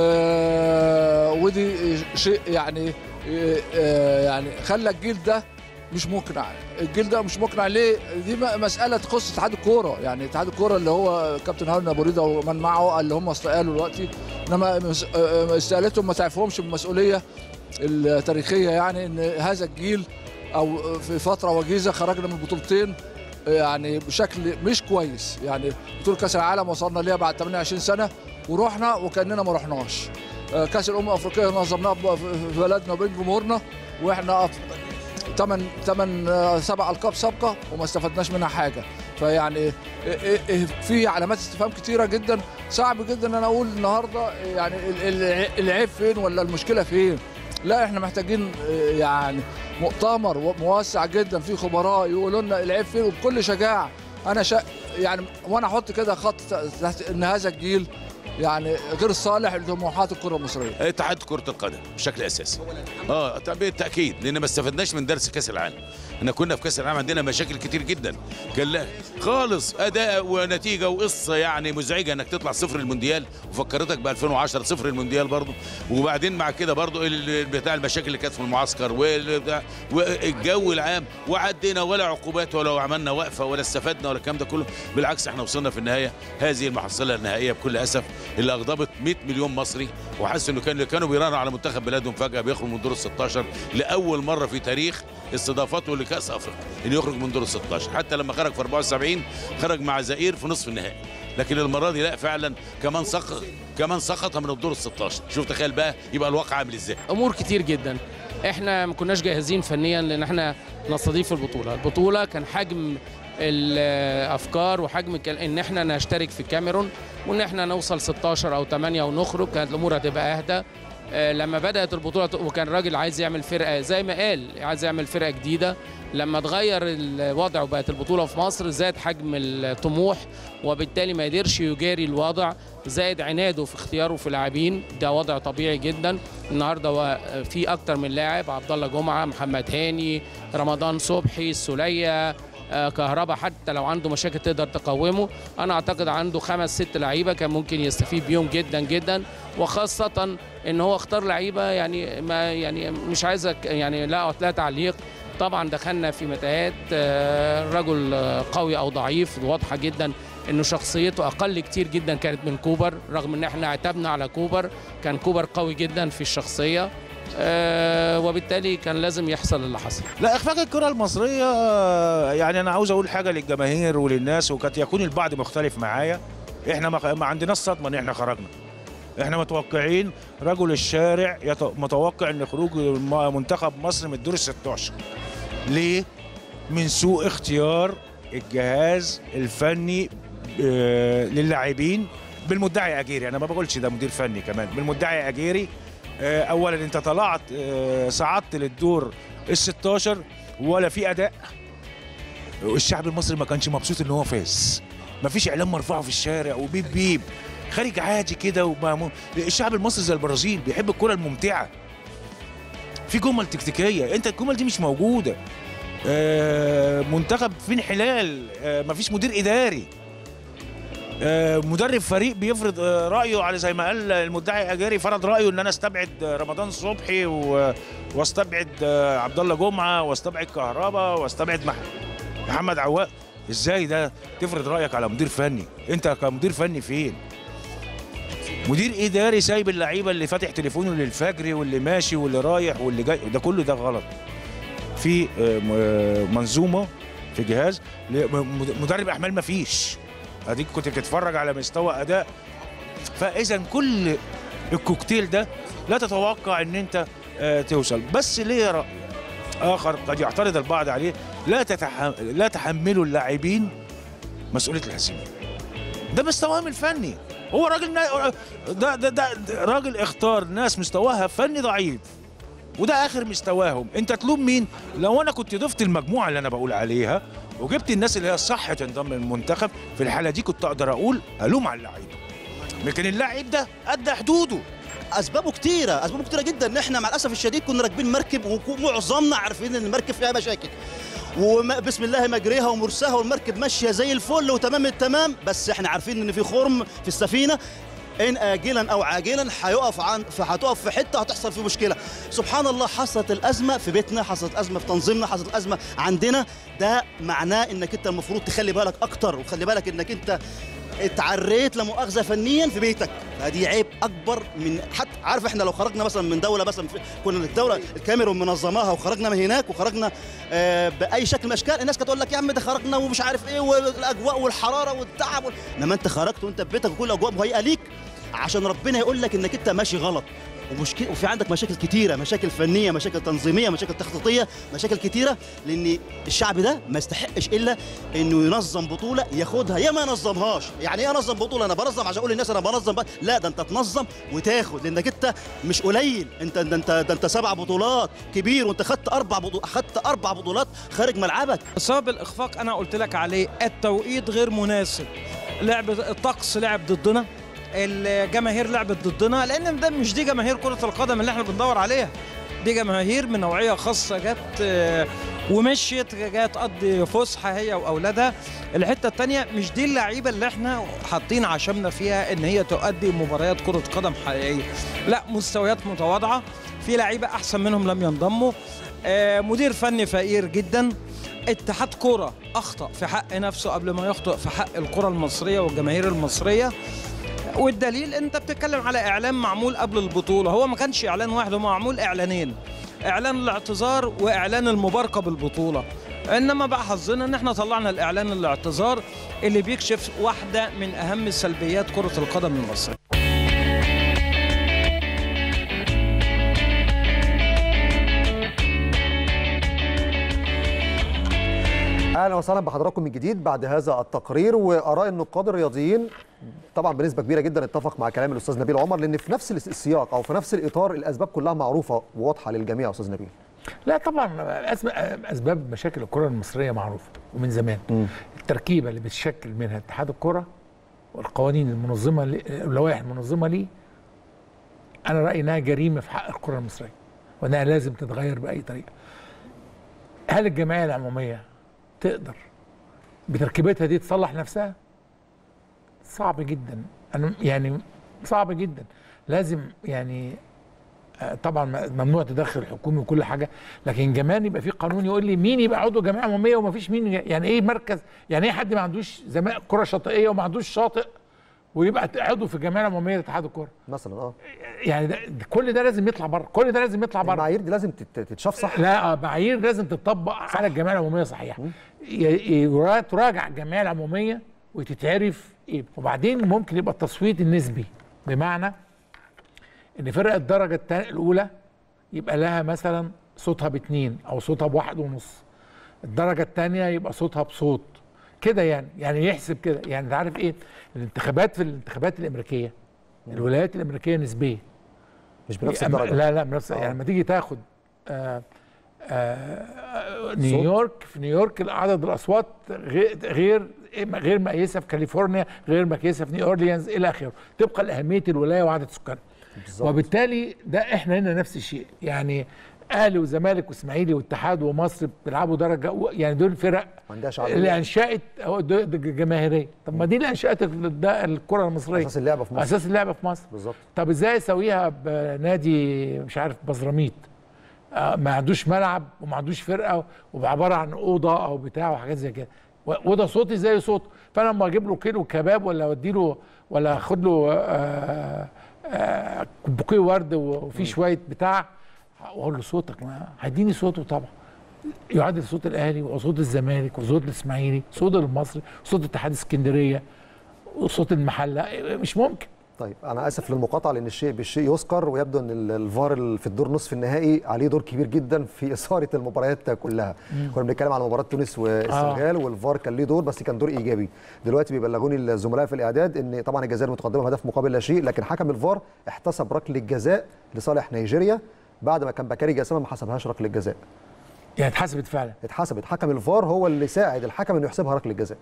ودي شيء يعني آه، يعني خلى الجيل ده مش مقنع الجيل ده مش مقنع ليه دي م- مساله تخص اتحاد الكوره يعني اتحاد الكوره اللي هو كابتن هارون ابو ريده ومن معه اللي هم استقالوا دلوقتي انما مس- آه، استقالتهم ما تعرفهمش بالمسؤوليه التاريخيه يعني ان هذا الجيل او في فتره وجيزه خرجنا من بطولتين يعني بشكل مش كويس يعني بطوله كاس العالم وصلنا ليها بعد 28 سنه ورحنا وكاننا ما رحناش آه، كاس الامم الافريقيه نظمناها ب- في بلدنا وبين جمهورنا واحنا ثمان ثمان سبع القاب سابقه وما استفدناش منها حاجه فيعني إيه- إيه- إيه في علامات استفهام كتيره جدا صعب جدا ان انا اقول النهارده يعني ال- ال- العيب فين ولا المشكله فين لا احنا محتاجين آه، يعني مؤتمر موسع جدا فيه خبراء يقولوا لنا العيب فين وبكل شجاعه انا شا يعني وانا احط كده خط تحت ان هذا الجيل يعني غير صالح لطموحات الكره المصريه اتحاد كرة القدم بشكل اساسي. اه طب بالتاكيد لان ما استفدناش من درس كاس العالم. احنا كنا في كاس العالم عندنا مشاكل كتير جدا. كان لا خالص اداء ونتيجه وقصه يعني مزعجه انك تطلع صفر المونديال وفكرتك ب 2010 صفر المونديال برضه وبعدين مع كده برضه ال- بتاع المشاكل اللي كانت في المعسكر والبتاع والجو العام وعدينا ولا عقوبات ولا عملنا وقفه ولا استفدنا ولا الكلام ده كله بالعكس احنا وصلنا في النهايه هذه المحصله النهائيه بكل اسف اللي اغضبت 100 مليون مصري وحسوا انه كانوا كانوا بيراهنوا على منتخب بلادهم فجاه بيخرج من دور ال 16 لاول مره في تاريخ استضافته لكاس افريقيا انه يخرج من دور ال 16 حتى لما خرج في 74 خرج مع زئير في نصف النهائي لكن المره دي لا فعلا كمان سقط كمان سقط من الدور ال 16 شوف تخيل بقى يبقى الواقع عامل ازاي امور كتير جدا احنا ما كناش جاهزين فنيا لان احنا نستضيف البطوله البطوله كان حجم الافكار وحجم الكل- ان احنا نشترك في الكاميرون وان احنا نوصل 16 او 8 ونخرج كانت الامور هتبقى اهدى آه، لما بدات البطوله وكان الراجل عايز يعمل فرقه زي ما قال عايز يعمل فرقه جديده لما اتغير الوضع وبقت البطوله في مصر زاد حجم الطموح وبالتالي ما قدرش يجاري الوضع زائد عناده في اختياره في لاعبين ده وضع طبيعي جدا النهارده هو في اكتر من لاعب عبد الله جمعه محمد هاني رمضان صبحي السوليه آه، كهربا حتى لو عنده مشاكل تقدر تقومه انا اعتقد عنده خمس ست لعيبه كان ممكن يستفيد بيهم جدا جدا وخاصه ان هو اختار لعيبه يعني ما يعني مش عايزك يعني لا لا تعليق طبعا دخلنا في متاهات آه، رجل آه، قوي او ضعيف واضحه جدا انه شخصيته اقل كتير جدا كانت من كوبر رغم ان احنا اعتبنا على كوبر كان كوبر قوي جدا في الشخصيه آه، وبالتالي كان لازم يحصل اللي حصل لا اخفاق الكره المصريه آه، يعني انا عاوز اقول حاجه للجماهير وللناس وقد يكون البعض مختلف معايا احنا ما ما عندناش صدمه ان احنا خرجنا احنا متوقعين رجل الشارع يت- متوقع ان خروج الم- منتخب مصر من الدور ال 16 ليه من سوء اختيار الجهاز الفني آه، للاعبين بالمدعي اجيري انا ما بقولش ده مدير فني كمان بالمدعي اجيري آه، اولا انت طلعت آه، صعدت للدور ال 16 ولا في اداء الشعب المصري ما كانش مبسوط ان هو فاز ما فيش اعلام مرفوعه في الشارع وبيب بيب خارج عادي كده وما- الشعب المصري زي البرازيل بيحب الكره الممتعه في جمل تكتيكيه انت الجمل دي مش موجوده آه، منتخب في انحلال آه، مفيش مدير اداري آه، مدرب فريق بيفرض آه، رايه على زي ما قال المدعي اجاري فرض رايه ان انا استبعد آه، رمضان صبحي و- واستبعد آه، عبد الله جمعه واستبعد كهربا واستبعد مح- محمد عواق ازاي ده تفرض رايك على مدير فني انت كمدير فني فين مدير اداري سايب اللعيبه اللي فاتح تليفونه للفجر واللي ماشي واللي رايح واللي جاي ده كله ده غلط في آه، م- آه، منظومه في جهاز ل- م- مدرب احمال ما فيش اديك كنت بتتفرج على مستوى اداء فاذا كل الكوكتيل ده لا تتوقع ان انت آه، توصل بس ليه راي اخر قد يعترض البعض عليه لا تتح... لا تحملوا اللاعبين مسؤوليه الهزيمه ده مستواهم الفني هو راجل نا... ده, ده, ده, ده راجل اختار ناس مستواها فني ضعيف وده اخر مستواهم انت تلوم مين لو انا كنت ضفت المجموعه اللي انا بقول عليها وجبت الناس اللي هي صح تنضم للمنتخب في الحاله دي كنت اقدر اقول الوم على اللعيبه لكن اللاعب ده ادى حدوده اسبابه كتيره اسبابه كتيره جدا ان احنا مع الاسف الشديد كنا راكبين مركب ومعظمنا عارفين ان المركب فيها مشاكل وبسم الله مجريها ومرساها والمركب ماشيه زي الفل وتمام التمام بس احنا عارفين ان في خرم في السفينه ان اجلا او عاجلا هيقف عن هتقف في حته هتحصل في مشكله سبحان الله حصلت الازمه في بيتنا حصلت ازمه في تنظيمنا حصلت ازمه عندنا ده معناه انك انت المفروض تخلي بالك اكتر وخلي بالك انك انت اتعريت لمؤاخذه فنيا في بيتك فدي عيب اكبر من حتى عارف احنا لو خرجنا مثلا من دوله مثلا في كنا الدوله الكاميرون منظماها وخرجنا من هناك وخرجنا آه باي شكل من الاشكال الناس كانت تقول لك يا عم ده خرجنا ومش عارف ايه والاجواء والحراره والتعب وال- انما انت خرجت وانت في بيتك وكل الاجواء مهيئه ليك عشان ربنا يقول لك انك انت ماشي غلط ومشكله وفي عندك مشاكل كتيره مشاكل فنيه مشاكل تنظيميه مشاكل تخطيطيه مشاكل كتيره لان الشعب ده ما يستحقش الا انه ينظم بطوله ياخدها يا ما ينظمهاش يعني ايه انظم بطوله انا بنظم عشان اقول للناس انا بنظم بقى. لا ده انت تنظم وتاخد لانك انت مش قليل انت ده انت ده انت سبع بطولات كبير وانت خدت اربع بطولات خدت اربع بطولات خارج ملعبك سبب الاخفاق انا قلت لك عليه التوقيت غير مناسب لعب الطقس لعب ضدنا الجماهير لعبت ضدنا لان ده مش دي جماهير كره القدم اللي احنا بندور عليها دي جماهير من نوعيه خاصه جت آه، ومشيت جت تقضي فسحه هي واولادها الحته الثانيه مش دي اللعيبه اللي احنا حاطين عشمنا فيها ان هي تؤدي مباريات كره قدم حقيقيه لا مستويات متواضعه في لعيبه احسن منهم لم ينضموا آه، مدير فني فقير جدا اتحاد كرة أخطأ في حق نفسه قبل ما يخطئ في حق الكرة المصرية والجماهير المصرية والدليل انت بتتكلم على اعلان معمول قبل البطوله هو ما كانش اعلان واحد هو معمول اعلانين اعلان الاعتذار واعلان المباركه بالبطوله انما بقى حظنا ان احنا طلعنا الاعلان الاعتذار اللي بيكشف واحده من اهم سلبيات كره القدم المصريه اهلا وسهلا بحضراتكم من جديد بعد هذا التقرير واراء النقاد الرياضيين طبعا بنسبه كبيره جدا اتفق مع كلام الاستاذ نبيل عمر لان في نفس السياق او في نفس الاطار الاسباب كلها معروفه وواضحه للجميع يا استاذ نبيل لا طبعا أسب- اسباب مشاكل الكره المصريه معروفه ومن زمان التركيبه اللي بتشكل منها اتحاد الكره والقوانين المنظمه لي- اللوائح المنظمه ليه انا رايي انها جريمه في حق الكره المصريه وانها لازم تتغير باي طريقه هل الجمعيه العموميه تقدر بتركيبتها دي تصلح نفسها صعب جدا انا يعني صعب جدا لازم يعني آه، طبعا م- ممنوع تدخل حكومي وكل حاجه لكن كمان يبقى في قانون يقول لي مين يبقى عضو جمعيه عموميه وما فيش مين يعني ايه مركز يعني ايه حد ما عندوش زمان كره شاطئيه وما عندوش شاطئ ويبقى عضو في الجمعيه العموميه لاتحاد الكره مثلا اه يعني ده ده كل ده لازم يطلع بره كل ده لازم يطلع بره المعايير دي لازم تت- تتشاف صح لا آه، معايير لازم تطبق على الجمعيه العموميه صحيح ي- ي- تراجع الجمعيه العموميه وتتعرف ايه وبعدين ممكن يبقى التصويت النسبي بمعنى ان فرقه الدرجه التا- الاولى يبقى لها مثلا صوتها باتنين او صوتها بواحد ونص الدرجه الثانيه يبقى صوتها بصوت كده يعني يعني يحسب كده يعني انت عارف ايه الانتخابات في الانتخابات الامريكيه الولايات الامريكيه نسبيه مش بنفس يعني الدرجه لا لا بنفس آه. يعني لما تيجي تاخد آه آه نيويورك في نيويورك عدد الاصوات غير غير غير مقيسه في كاليفورنيا غير مقيسه في نيو اورليانز الى اخره طبقا لاهميه الولايه وعدد سكانها وبالتالي ده احنا هنا نفس الشيء يعني اهلي وزمالك واسماعيلي واتحاد ومصر بيلعبوا درجه يعني دول فرق ما عندهاش عالمية. اللي انشات أو د- د- جماهيريه طب ما دي اللي انشات ال- ده الكره المصريه اساس اللعبه في مصر اساس اللعبه في مصر بالظبط طب ازاي اسويها بنادي مش عارف بزراميط آه، ما عندوش ملعب وما عندوش فرقه وعباره عن اوضه او بتاع وحاجات زي كده و- وده صوتي زي صوته فانا لما اجيب له كيلو كباب ولا اودي له ولا اخد له آه، آه، بوكيه ورد وفي شويه بتاع واقول له صوتك ما هيديني صوته طبعا يعادل صوت الاهلي وصوت الزمالك وصوت الاسماعيلي صوت المصري صوت اتحاد اسكندريه وصوت المحله مش ممكن طيب انا اسف للمقاطعه لان الشيء بالشيء يذكر ويبدو ان ال- الفار ال- في الدور نصف النهائي عليه دور كبير جدا في اثاره المباريات كلها كنا بنتكلم على مباراه تونس والسنغال والفار كان ليه دور بس كان دور ايجابي دلوقتي بيبلغوني الزملاء في الاعداد ان طبعا الجزائر متقدمه بهدف مقابل لا شيء لكن حكم الفار احتسب ركله جزاء لصالح نيجيريا بعد ما كان بكاري جسامه ما حسبهاش ركله جزاء يعني اتحسبت فعلا اتحسبت حكم الفار هو اللي ساعد الحكم انه يحسبها ركله جزاء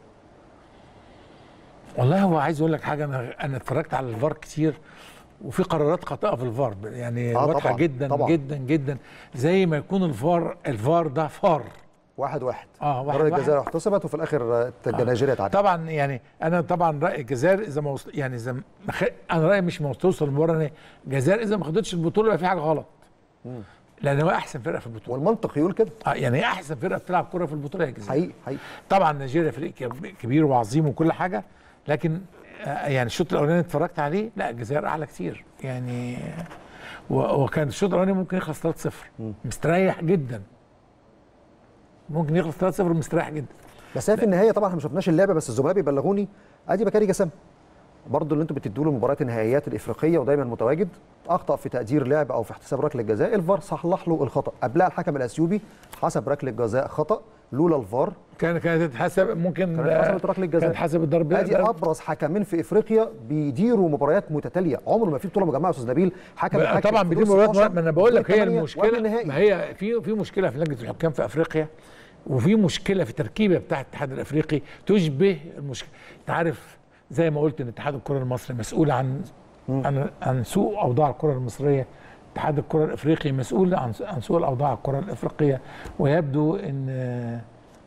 والله هو عايز اقول لك حاجه انا انا اتفرجت على الفار كتير وفي قرارات خاطئه في الفار يعني آه واضحه طبعاً، جدا طبعاً. جدا جدا زي ما يكون الفار الفار ده فار واحد واحد اه واحد ركله واحد. الجزاء احتسبت وفي الاخر آه. نيجيريا تعادلت طبعا يعني انا طبعا راي الجزائر اذا ما وصل يعني اذا ما خ... انا رايي مش ما توصل المباراه إن الجزائر اذا ما خدتش البطوله يبقى في حاجه غلط لان هو احسن فرقه في البطوله والمنطق يقول كده اه يعني هي احسن فرقه بتلعب كره في البطوله هي الجزائر حقيقي حقيقي طبعا نيجيريا فريق كب- كبير وعظيم وكل حاجه لكن آه، يعني الشوط الاولاني اتفرجت عليه لا الجزائر اعلى كتير يعني و- وكان الشوط الاولاني ممكن يخلص 3-0 مستريح جدا ممكن يخلص 3-0 مستريح جدا بس هي في النهايه طبعا احنا ما شفناش اللعبه بس الزملاء بيبلغوني ادي بكاري جسام برضه اللي انتوا بتدوا له مباريات النهائيات الافريقيه ودايما متواجد اخطا في تقدير لعب او في احتساب ركله جزاء الفار صلح له الخطا قبلها الحكم الاثيوبي حسب ركله جزاء خطا لولا الفار كان كانت تتحسب ممكن كانت آه، حسبت ركله جزاء كانت حسب الضربه ادي ابرز حكمين في افريقيا بيديروا مباريات متتاليه عمره ما في بطوله مجمعه يا استاذ نبيل حكم بقى يحكم طبعا في بدون دور مباريات 16 ما انا بقول لك هي ودور 8 المشكله وقبل النهائي. ما هي في في مشكله في لجنه الحكام في افريقيا وفي مشكله في التركيبه بتاع الاتحاد الافريقي تشبه المشكله انت عارف زي ما قلت ان اتحاد الكره المصري مسؤول عن عن عن سوء اوضاع الكره المصريه اتحاد الكره الافريقي مسؤول عن عن سوء الاوضاع الكره الافريقيه ويبدو ان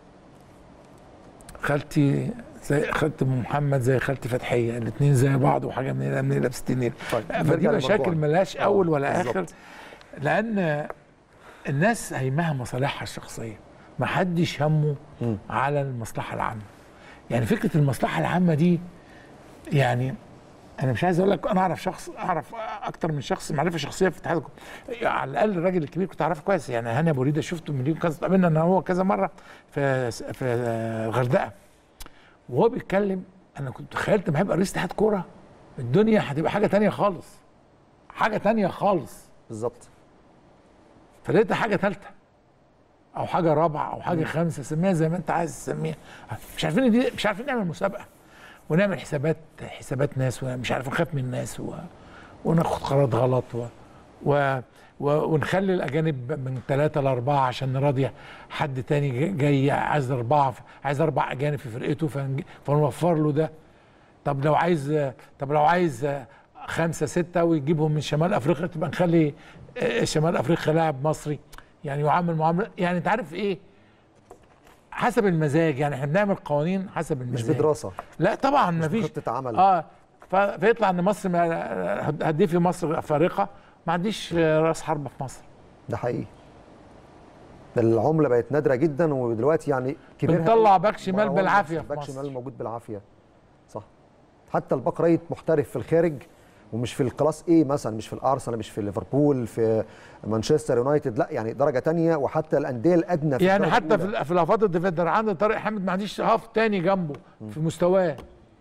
خالتي زي خالتي أم محمد زي خالتي فتحيه الاثنين زي بعض وحاجه من هنا من هنا بستنين طيب، فدي نرجع مشاكل لموضوعنا. ملهاش آه، اول ولا بالظبط. اخر لان الناس هيمها مصالحها الشخصيه ما حدش همه على المصلحه العامه يعني فكره المصلحه العامه دي يعني انا مش عايز اقول لك انا اعرف شخص اعرف اكتر من شخص معرفه شخصيه في اتحاد الكرة. على الاقل الراجل الكبير كنت اعرفه كويس يعني هاني ابو ريده شفته مليون كذا قابلنا انا هو كذا مره في في الغردقه وهو بيتكلم انا كنت تخيلت ما هيبقى رئيس اتحاد كوره الدنيا هتبقى حاجه تانية خالص حاجه تانية خالص بالظبط فلقيتها حاجه ثالثه او حاجه رابعه او حاجه خامسه سميها زي ما انت عايز تسميها مش عارفين دي مش عارفين نعمل مسابقه ونعمل حسابات حسابات ناس ومش عارف نخاف من الناس و... وناخد قرارات غلط و... و... و... ونخلي الاجانب من ثلاثه لاربعه عشان نراضي حد تاني جاي- جاي عايز اربعه عايز اربع اجانب في فرقته فنج... فنوفر له ده طب لو عايز طب لو عايز خمسه سته ويجيبهم من شمال افريقيا تبقى نخلي آه، شمال افريقيا لاعب مصري يعني يعامل معامله يعني انت عارف ايه حسب المزاج يعني احنا بنعمل قوانين حسب المزاج مش بدراسه لا طبعا ما فيش خطه عمل اه ف- فيطلع ان مصر ما- هديفي مصر فارقه ما عنديش آه، راس حربه في مصر ده حقيقي العمله بقت نادره جدا ودلوقتي يعني كبرها بنطلع باك شمال مروان بالعافية نصر، في باك مصر. شمال موجود بالعافيه صح حتى الباك رايت محترف في الخارج ومش في الكلاس ايه مثلا مش في الارسنال مش في ليفربول في مانشستر يونايتد لا يعني درجه تانية وحتى الانديه الادنى في يعني الدرجة حتى الأولى. في في الافاضل الديفندر عندنا طارق حامد ما عنديش هاف تاني جنبه في مستواه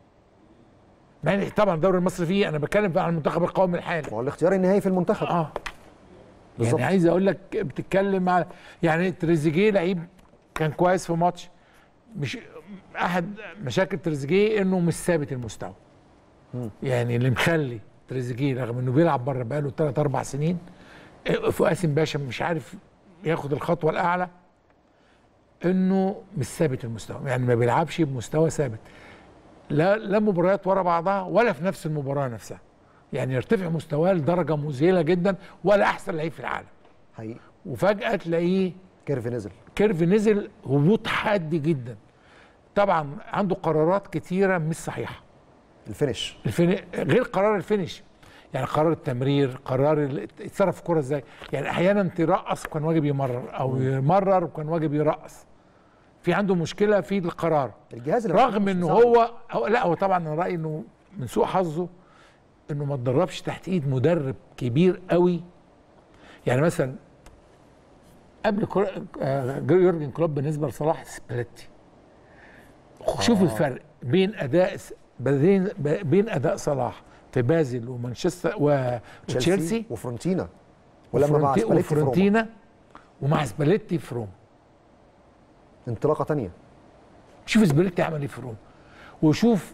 يعني طبعا الدوري المصري فيه انا بتكلم بقى عن المنتخب القومي الحالي ما هو الاختيار النهائي في المنتخب اه بالظبط. يعني عايز اقول لك بتتكلم على يعني تريزيجيه لعيب كان كويس في ماتش مش احد مشاكل تريزيجيه انه مش ثابت المستوى يعني اللي مخلي تريزيجيه رغم انه بيلعب بره بقاله 3 4 سنين في قاسم باشا مش عارف ياخد الخطوه الاعلى انه مش ثابت المستوى يعني ما بيلعبش بمستوى ثابت لا لا مباريات ورا بعضها ولا في نفس المباراه نفسها يعني يرتفع مستواه لدرجه مذهله جدا ولا احسن لعيب في العالم حقيقي وفجاه تلاقيه كيرف نزل كيرف نزل هبوط حاد جدا طبعا عنده قرارات كتيره مش صحيحه الفينش الفين... غير قرار الفينش يعني قرار التمرير قرار ال- يتصرف الكرة ازاي يعني احيانا ترقص وكان واجب يمرر او يمرر وكان واجب يرقص في عنده مشكله في القرار الجهاز اللي رغم انه هو, هو لا هو طبعا انا رايي انه من سوء حظه انه ما اتدربش تحت ايد مدرب كبير قوي يعني مثلا قبل كرة- آه، يورجن كلوب بالنسبه لصلاح سباليتي شوف الفرق بين اداء س- بين بين اداء صلاح في بازل ومانشستر و- وتشيلسي وفرونتينا ولما مع وفرونتي- سباليتي في روما وفرونتينا ومع سباليتي في روما انطلاقه تانية شوف سباليتي عمل ايه في روما وشوف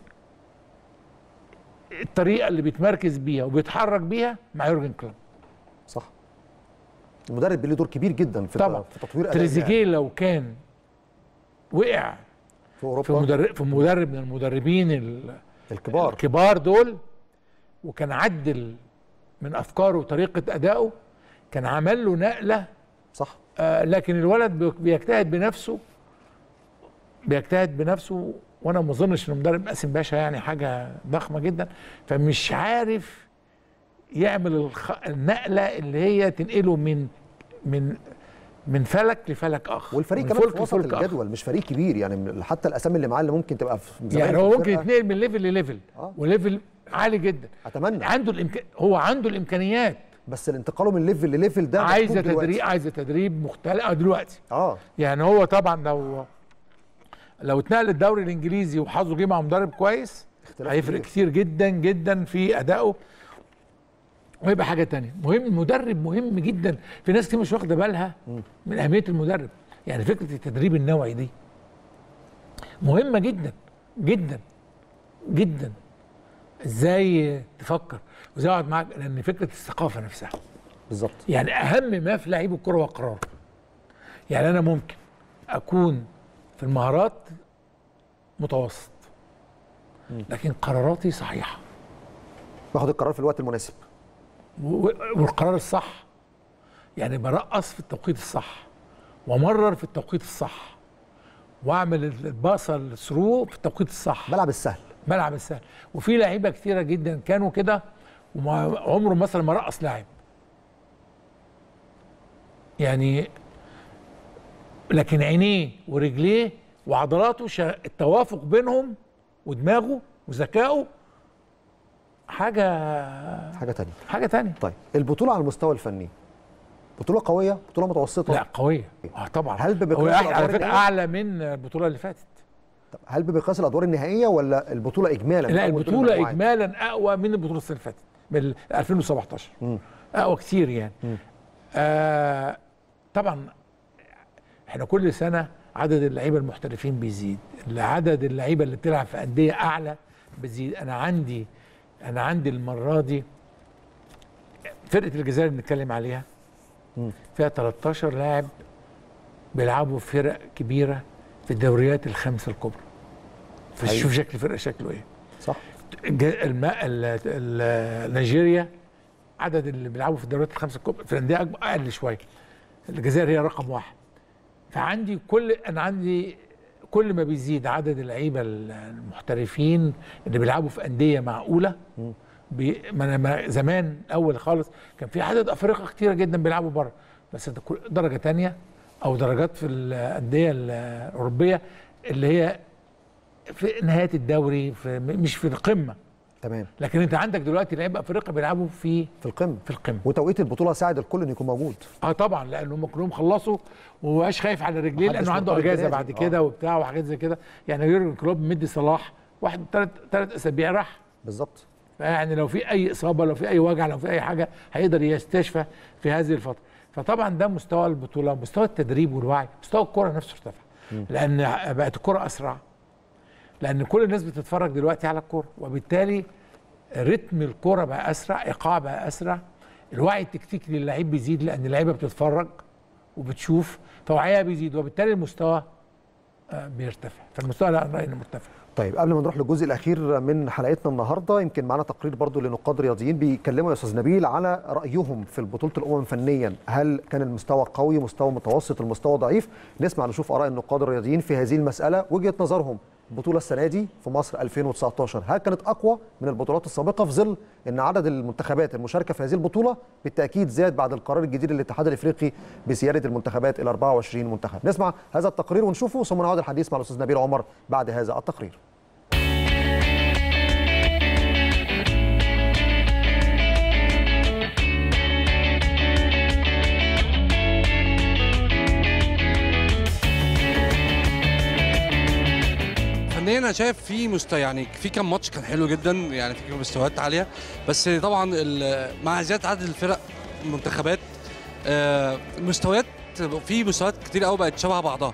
الطريقه اللي بيتمركز بيها وبيتحرك بيها مع يورجن كلوب صح المدرب ليه دور كبير جدا في طبعا في تطوير أداء تريزيجيه لو كان وقع في اوروبا في مدرب في مدرب من المدربين ال- الكبار الكبار دول وكان عدل من افكاره وطريقه ادائه كان عمل له نقله صح آه لكن الولد بي- بيجتهد بنفسه بيجتهد بنفسه وانا ما اظنش ان مدرب قاسم باشا يعني حاجه ضخمه جدا فمش عارف يعمل الخ... النقله اللي هي تنقله من من من فلك لفلك اخر والفريق من كمان فلك في وسط لفلك آخر. الجدول مش فريق كبير يعني من- حتى الاسامي اللي معاه اللي ممكن تبقى في زمايل يعني في هو ممكن الفرقة. يتنقل من ليفل لليفل آه. وليفل عالي جدا اتمنى عنده الامكان هو عنده الامكانيات بس الانتقاله من ليفل لليفل ده عايزه مكتوب دلوقتي. تدريب عايزه تدريب مختلف آه، دلوقتي اه يعني هو طبعا لو لو اتنقل الدوري الانجليزي وحظه جه مع مدرب كويس اختلاف هيفرق كبير. كتير جدا جدا في ادائه ويبقى حاجه تانية مهم المدرب مهم جدا في ناس كتير مش واخده بالها من اهميه المدرب يعني فكره التدريب النوعي دي مهمه جدا جدا جدا ازاي تفكر وازاي اقعد معاك لان فكره الثقافه نفسها بالظبط يعني اهم ما في لعيب الكره هو قراره يعني انا ممكن اكون في المهارات متوسط لكن قراراتي صحيحه باخد القرار في الوقت المناسب و- والقرار الصح يعني برقص في التوقيت الصح وامرر في التوقيت الصح واعمل الباصه الثرو في التوقيت الصح بلعب السهل ملعب السهل وفي لعيبه كتيره جدا كانوا كده وعمره مثلا ما رقص لاعب يعني لكن عينيه ورجليه وعضلاته شا- التوافق بينهم ودماغه وذكائه حاجه حاجه تانية حاجه تانية طيب البطوله على المستوى الفني بطوله قويه بطوله متوسطه لا قويه اه طبعا هل بمقياس هو الأدوار على فكره النهائية؟ اعلى من البطوله اللي فاتت طب هل بمقياس الادوار النهائيه ولا البطوله اجمالا لا أول دور البطوله المجموعات؟ اجمالا اقوى من البطوله السنه اللي فاتت من 2017 مم. اقوى كتير يعني آه طبعا احنا كل سنه عدد اللعيبه المحترفين بيزيد عدد اللعيبه اللي بتلعب في انديه اعلى بتزيد انا عندي انا عندي المره دي فرقه الجزائر اللي بنتكلم عليها مم. فيها 13 لاعب بيلعبوا في فرق كبيره في الدوريات الخمسه الكبرى أيوة. فشوف شكل الفرقه شكله ايه صح الج- الماء ال- ال- نيجيريا عدد اللي بيلعبوا في الدوريات الخمسه الكبرى في الانديه أكبر- اقل شويه الجزائر هي رقم واحد فعندي كل انا عندي كل ما بيزيد عدد اللعيبه المحترفين اللي بيلعبوا في انديه معقوله بي ما أنا ما زمان اول خالص كان في عدد افارقه كتيره جدا بيلعبوا بره بس ده كل- درجه تانية او درجات في الانديه الاوروبيه اللي هي في نهايه الدوري في مش في القمه تمام لكن انت عندك دلوقتي لعيبه افريقيا بيلعبوا في في القمه في القمه وتوقيت البطوله ساعد الكل انه يكون موجود اه طبعا لانه هم كلهم خلصوا ومبقاش خايف على رجليه محدش لانه عنده مرتبط اجازه بنادي. بعد آه. كده وبتاع وحاجات زي كده يعني يورجن كلوب مدي صلاح واحد ثلاث ثلاث اسابيع راح بالظبط يعني لو في اي اصابه لو في اي وجع لو في اي حاجه هيقدر يستشفى في هذه الفتره فطبعا ده مستوى البطوله مستوى التدريب والوعي مستوى الكره نفسه ارتفع لان بقت الكره اسرع لان كل الناس بتتفرج دلوقتي على الكره وبالتالي رتم الكره بقى اسرع ايقاع بقى اسرع الوعي التكتيكي للعيب بيزيد لان اللعيبه بتتفرج وبتشوف فوعيها بيزيد وبالتالي المستوى آه، بيرتفع فالمستوى لا رايي انه مرتفع طيب قبل ما نروح للجزء الاخير من حلقتنا النهارده يمكن معانا تقرير برضو لنقاد رياضيين بيتكلموا يا استاذ نبيل على رايهم في بطوله الامم فنيا هل كان المستوى قوي مستوى متوسط المستوى ضعيف نسمع نشوف اراء النقاد الرياضيين في هذه المساله وجهه نظرهم البطوله السنه دي في مصر 2019 هل كانت اقوى من البطولات السابقه في ظل ان عدد المنتخبات المشاركه في هذه البطوله بالتاكيد زاد بعد القرار الجديد للاتحاد الافريقي بزياده المنتخبات الى 24 منتخب نسمع هذا التقرير ونشوفه ثم نعود الحديث مع الاستاذ نبيل عمر بعد هذا التقرير فنيا انا شايف في مستوى يعني في كام ماتش كان حلو جدا يعني في كام مستويات عاليه بس طبعا ال- مع زياده عدد الفرق المنتخبات آه، المستويات في مستويات كتير قوي بقت شبه بعضها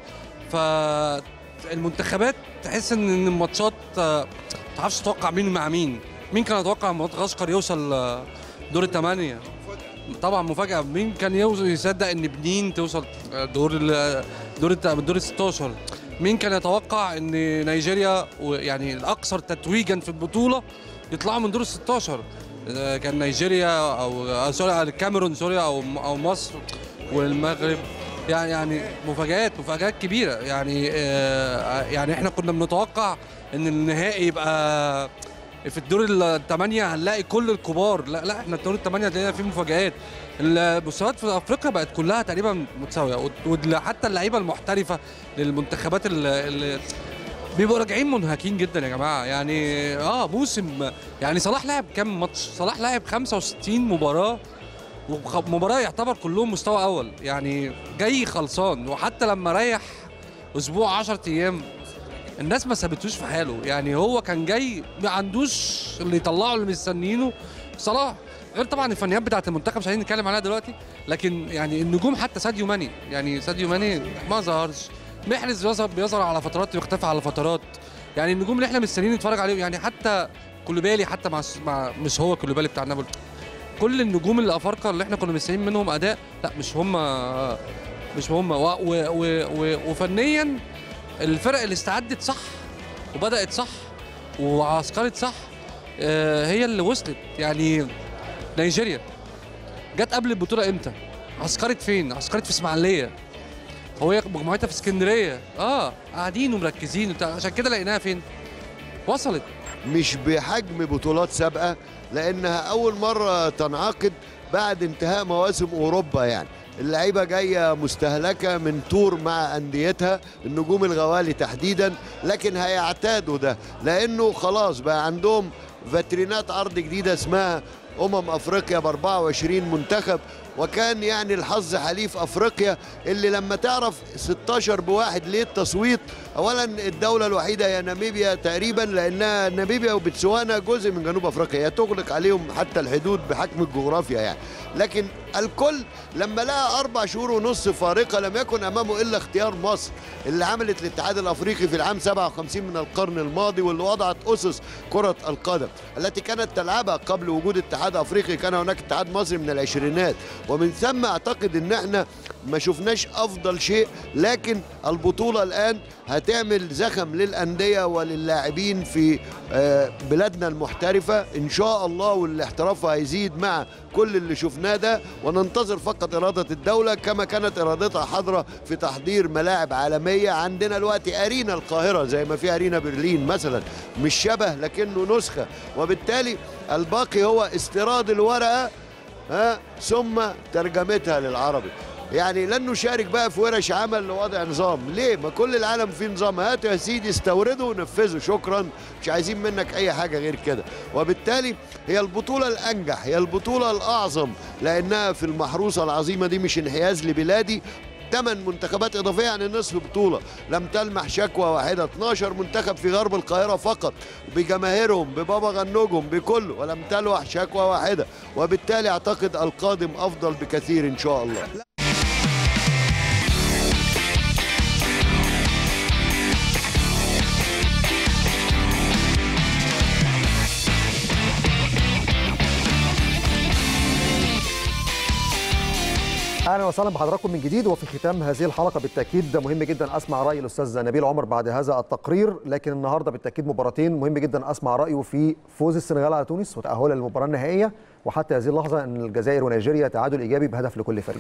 فالمنتخبات تحس ان الماتشات آه، ما تعرفش تتوقع مين مع مين مين كان يتوقع مدغشقر يوصل آه، دور الثمانيه طبعا مفاجاه مين كان يوصل يصدق ان بنين توصل آه، دور ال- دور الت- دور ال 16 مين كان يتوقع ان نيجيريا و- يعني الاكثر تتويجا في البطوله يطلعوا من دور ال 16 آه، كان نيجيريا او آه، سوري الكاميرون سوري او او مصر والمغرب يعني يعني مفاجآت مفاجآت كبيره يعني آه، يعني احنا كنا بنتوقع ان النهائي يبقى في الدور الثمانية هنلاقي كل الكبار لا لا احنا الدور الثمانية هتلاقينا فيه مفاجآت المستويات في افريقيا بقت كلها تقريبا متساوية وحتى اللعيبة المحترفة للمنتخبات اللي بيبقوا راجعين منهكين جدا يا جماعه يعني اه موسم يعني صلاح لعب كام ماتش صلاح لعب 65 مباراه ومباراه يعتبر كلهم مستوى اول يعني جاي خلصان وحتى لما ريح اسبوع 10 ايام الناس ما سابتوش في حاله يعني هو كان جاي ما عندوش اللي يطلعه اللي مستنيينه صلاح غير طبعا الفنيات بتاعت المنتخب مش عايزين نتكلم عليها دلوقتي لكن يعني النجوم حتى ساديو ماني يعني ساديو ماني ما ظهرش محرز بيظهر بيظهر على فترات ويختفي على فترات يعني النجوم اللي احنا مستنيين نتفرج عليهم يعني حتى كولوبالي حتى مع, مع مش هو كولوبالي بتاع نابولي كل النجوم الافارقه اللي احنا كنا مستنيين منهم اداء لا مش هم مش هم و و و و وفنيا الفرق اللي استعدت صح وبدات صح وعسكرت صح آه، هي اللي وصلت يعني نيجيريا جت قبل البطوله امتى عسكرت فين عسكرت في اسماعيليه هو مجموعتها في اسكندريه اه قاعدين ومركزين وبتاع عشان كده لقيناها فين وصلت مش بحجم بطولات سابقه لانها اول مره تنعقد بعد انتهاء مواسم اوروبا يعني اللعيبه جايه مستهلكه من تور مع انديتها النجوم الغوالي تحديدا لكن هيعتادوا ده لانه خلاص بقى عندهم فاترينات عرض جديده اسمها امم افريقيا ب 24 منتخب وكان يعني الحظ حليف افريقيا اللي لما تعرف 16 بواحد ليه التصويت اولا الدوله الوحيده هي ناميبيا تقريبا لانها ناميبيا وبتسوانا جزء من جنوب افريقيا هي تغلق عليهم حتى الحدود بحكم الجغرافيا يعني لكن الكل لما لقى اربع شهور ونص فارقه لم يكن امامه الا اختيار مصر اللي عملت الاتحاد الافريقي في العام 57 من القرن الماضي واللي وضعت اسس كره القدم التي كانت تلعبها قبل وجود اتحاد افريقي كان هناك اتحاد مصري من العشرينات ومن ثم اعتقد ان احنا ما شفناش افضل شيء لكن البطوله الان هتعمل زخم للانديه وللاعبين في آه، بلادنا المحترفه ان شاء الله والاحتراف هيزيد مع كل اللي شفناه ده وننتظر فقط اراده الدوله كما كانت ارادتها حاضره في تحضير ملاعب عالميه عندنا دلوقتي ارينا القاهره زي ما في ارينا برلين مثلا مش شبه لكنه نسخه وبالتالي الباقي هو استيراد الورقه ها ثم ترجمتها للعربي يعني لن نشارك بقى في ورش عمل لوضع نظام ليه ما كل العالم فيه نظام هاتوا يا سيدي استوردوا ونفذوا شكرا مش عايزين منك اي حاجه غير كده وبالتالي هي البطوله الانجح هي البطوله الاعظم لانها في المحروسه العظيمه دي مش انحياز لبلادي ثمان منتخبات اضافيه يعني نصف بطوله لم تلمح شكوى واحده 12 منتخب في غرب القاهره فقط بجماهيرهم ببابا غنوجهم بكله ولم تلوح شكوى واحده وبالتالي اعتقد القادم افضل بكثير ان شاء الله اهلا وسهلا بحضراتكم من جديد وفي ختام هذه الحلقه بالتاكيد مهم جدا اسمع راي الاستاذ نبيل عمر بعد هذا التقرير لكن النهارده بالتاكيد مباراتين مهم جدا اسمع رايه في فوز السنغال على تونس وتاهلها للمباراه النهائيه وحتى هذه اللحظه ان الجزائر ونيجيريا تعادل ايجابي بهدف لكل فريق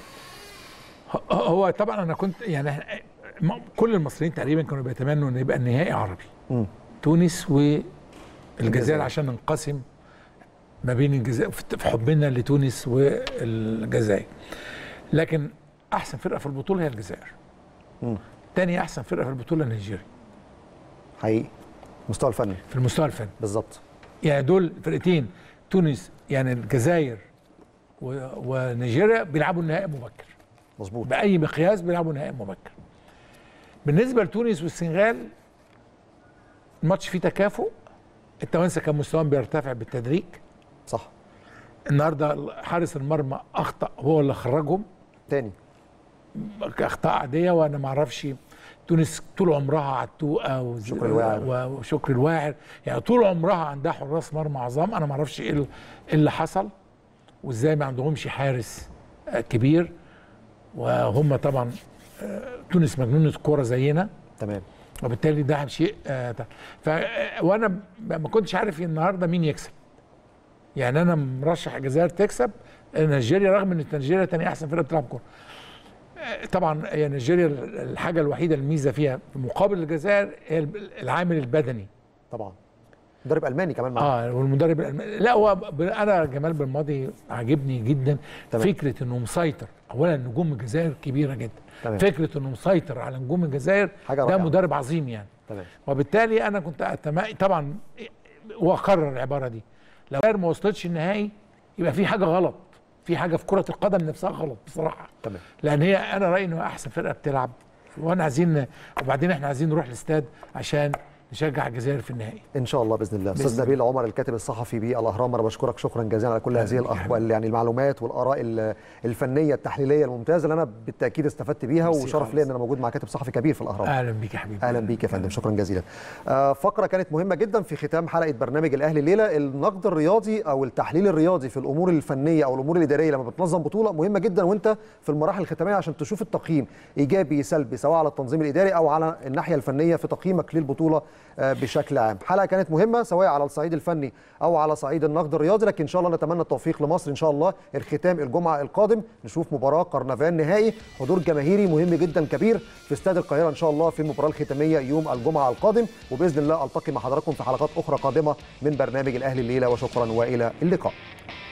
هو طبعا انا كنت يعني إحنا- م- كل المصريين تقريبا كانوا بيتمنوا ان يبقى النهائي عربي مم. تونس والجزائر الجزائر. عشان ننقسم ما بين الجزائر في حبنا لتونس والجزائر لكن احسن فرقه في البطوله هي الجزائر مم. تاني احسن فرقه في البطوله نيجيريا حقيقي المستوى الفني في المستوى الفني بالظبط يعني دول فرقتين تونس يعني الجزائر و- ونيجيريا بيلعبوا النهائي مبكر مظبوط باي مقياس بيلعبوا نهائي مبكر بالنسبه لتونس والسنغال الماتش فيه تكافؤ التوانسه كان مستواهم بيرتفع بالتدريج صح النهارده حارس المرمى اخطا هو اللي خرجهم تاني اخطاء عاديه وانا ما اعرفش تونس طول عمرها على التوقه وز- شكري الواعر. و- وشكري الواعر يعني طول عمرها عندها حراس مرمى عظام انا ما اعرفش ايه ال- إيه اللي حصل وازاي ما عندهمش حارس آه، كبير وهم طبعا آه، تونس مجنونه كوره زينا تمام وبالتالي ده شيء آه، ده. ف آه، وانا ب- ما كنتش عارف النهارده مين يكسب يعني انا مرشح الجزائر تكسب نيجيريا رغم ان نيجيريا تاني احسن فرقه بتلعب كوره آه، طبعا هي نيجيريا الحاجه الوحيده الميزه فيها مقابل الجزائر هي العامل البدني طبعا مدرب الماني كمان معاه اه والمدرب الألماني لا هو ب- انا جمال بالماضي عاجبني جدا تمام. فكره انه مسيطر اولا نجوم الجزائر كبيره جدا تمام. فكره انه مسيطر على نجوم الجزائر حاجة ده رائعة. مدرب عظيم يعني تمام وبالتالي انا كنت أتم... طبعا واكرر العباره دي لو الجزائر ما وصلتش النهائي يبقى في حاجه غلط في حاجه في كره القدم نفسها غلط بصراحه تمام لان هي انا رايي انه احسن فرقه بتلعب وانا عايزين وبعدين احنا عايزين نروح الاستاد عشان نشجع الجزائر في النهائي ان شاء الله باذن الله بإذن استاذ نبيل عمر الكاتب الصحفي بالاهرام انا بشكرك شكرا جزيلا على كل هذه الاخبار يعني المعلومات والاراء ال- الفنيه التحليليه الممتازه اللي انا بالتاكيد استفدت بيها ميرسي وشرف خالص. لي ان انا موجود مع كاتب صحفي كبير في الاهرام اهلا بيك يا حبيبي اهلا بيك يا فندم شكرا جزيلا آه، فقره كانت مهمه جدا في ختام حلقه برنامج الاهلي الليله النقد الرياضي او التحليل الرياضي في الامور الفنيه او الامور الاداريه لما بتنظم بطوله مهمه جدا وانت في المراحل الختاميه عشان تشوف التقييم ايجابي سلبي سواء على التنظيم الاداري او على الناحيه الفنيه في تقييمك للبطوله آه، بشكل عام حلقه كانت مهمه سواء على الصعيد الفني او على صعيد النقد الرياضي لكن ان شاء الله نتمنى التوفيق لمصر ان شاء الله الختام الجمعه القادم نشوف مباراه قرنفال نهائي حضور جماهيري مهم جدا كبير في استاد القاهره ان شاء الله في المباراه الختاميه يوم الجمعه القادم وباذن الله التقي مع حضراتكم في حلقات اخرى قادمه من برنامج الاهلي الليله وشكرا والى اللقاء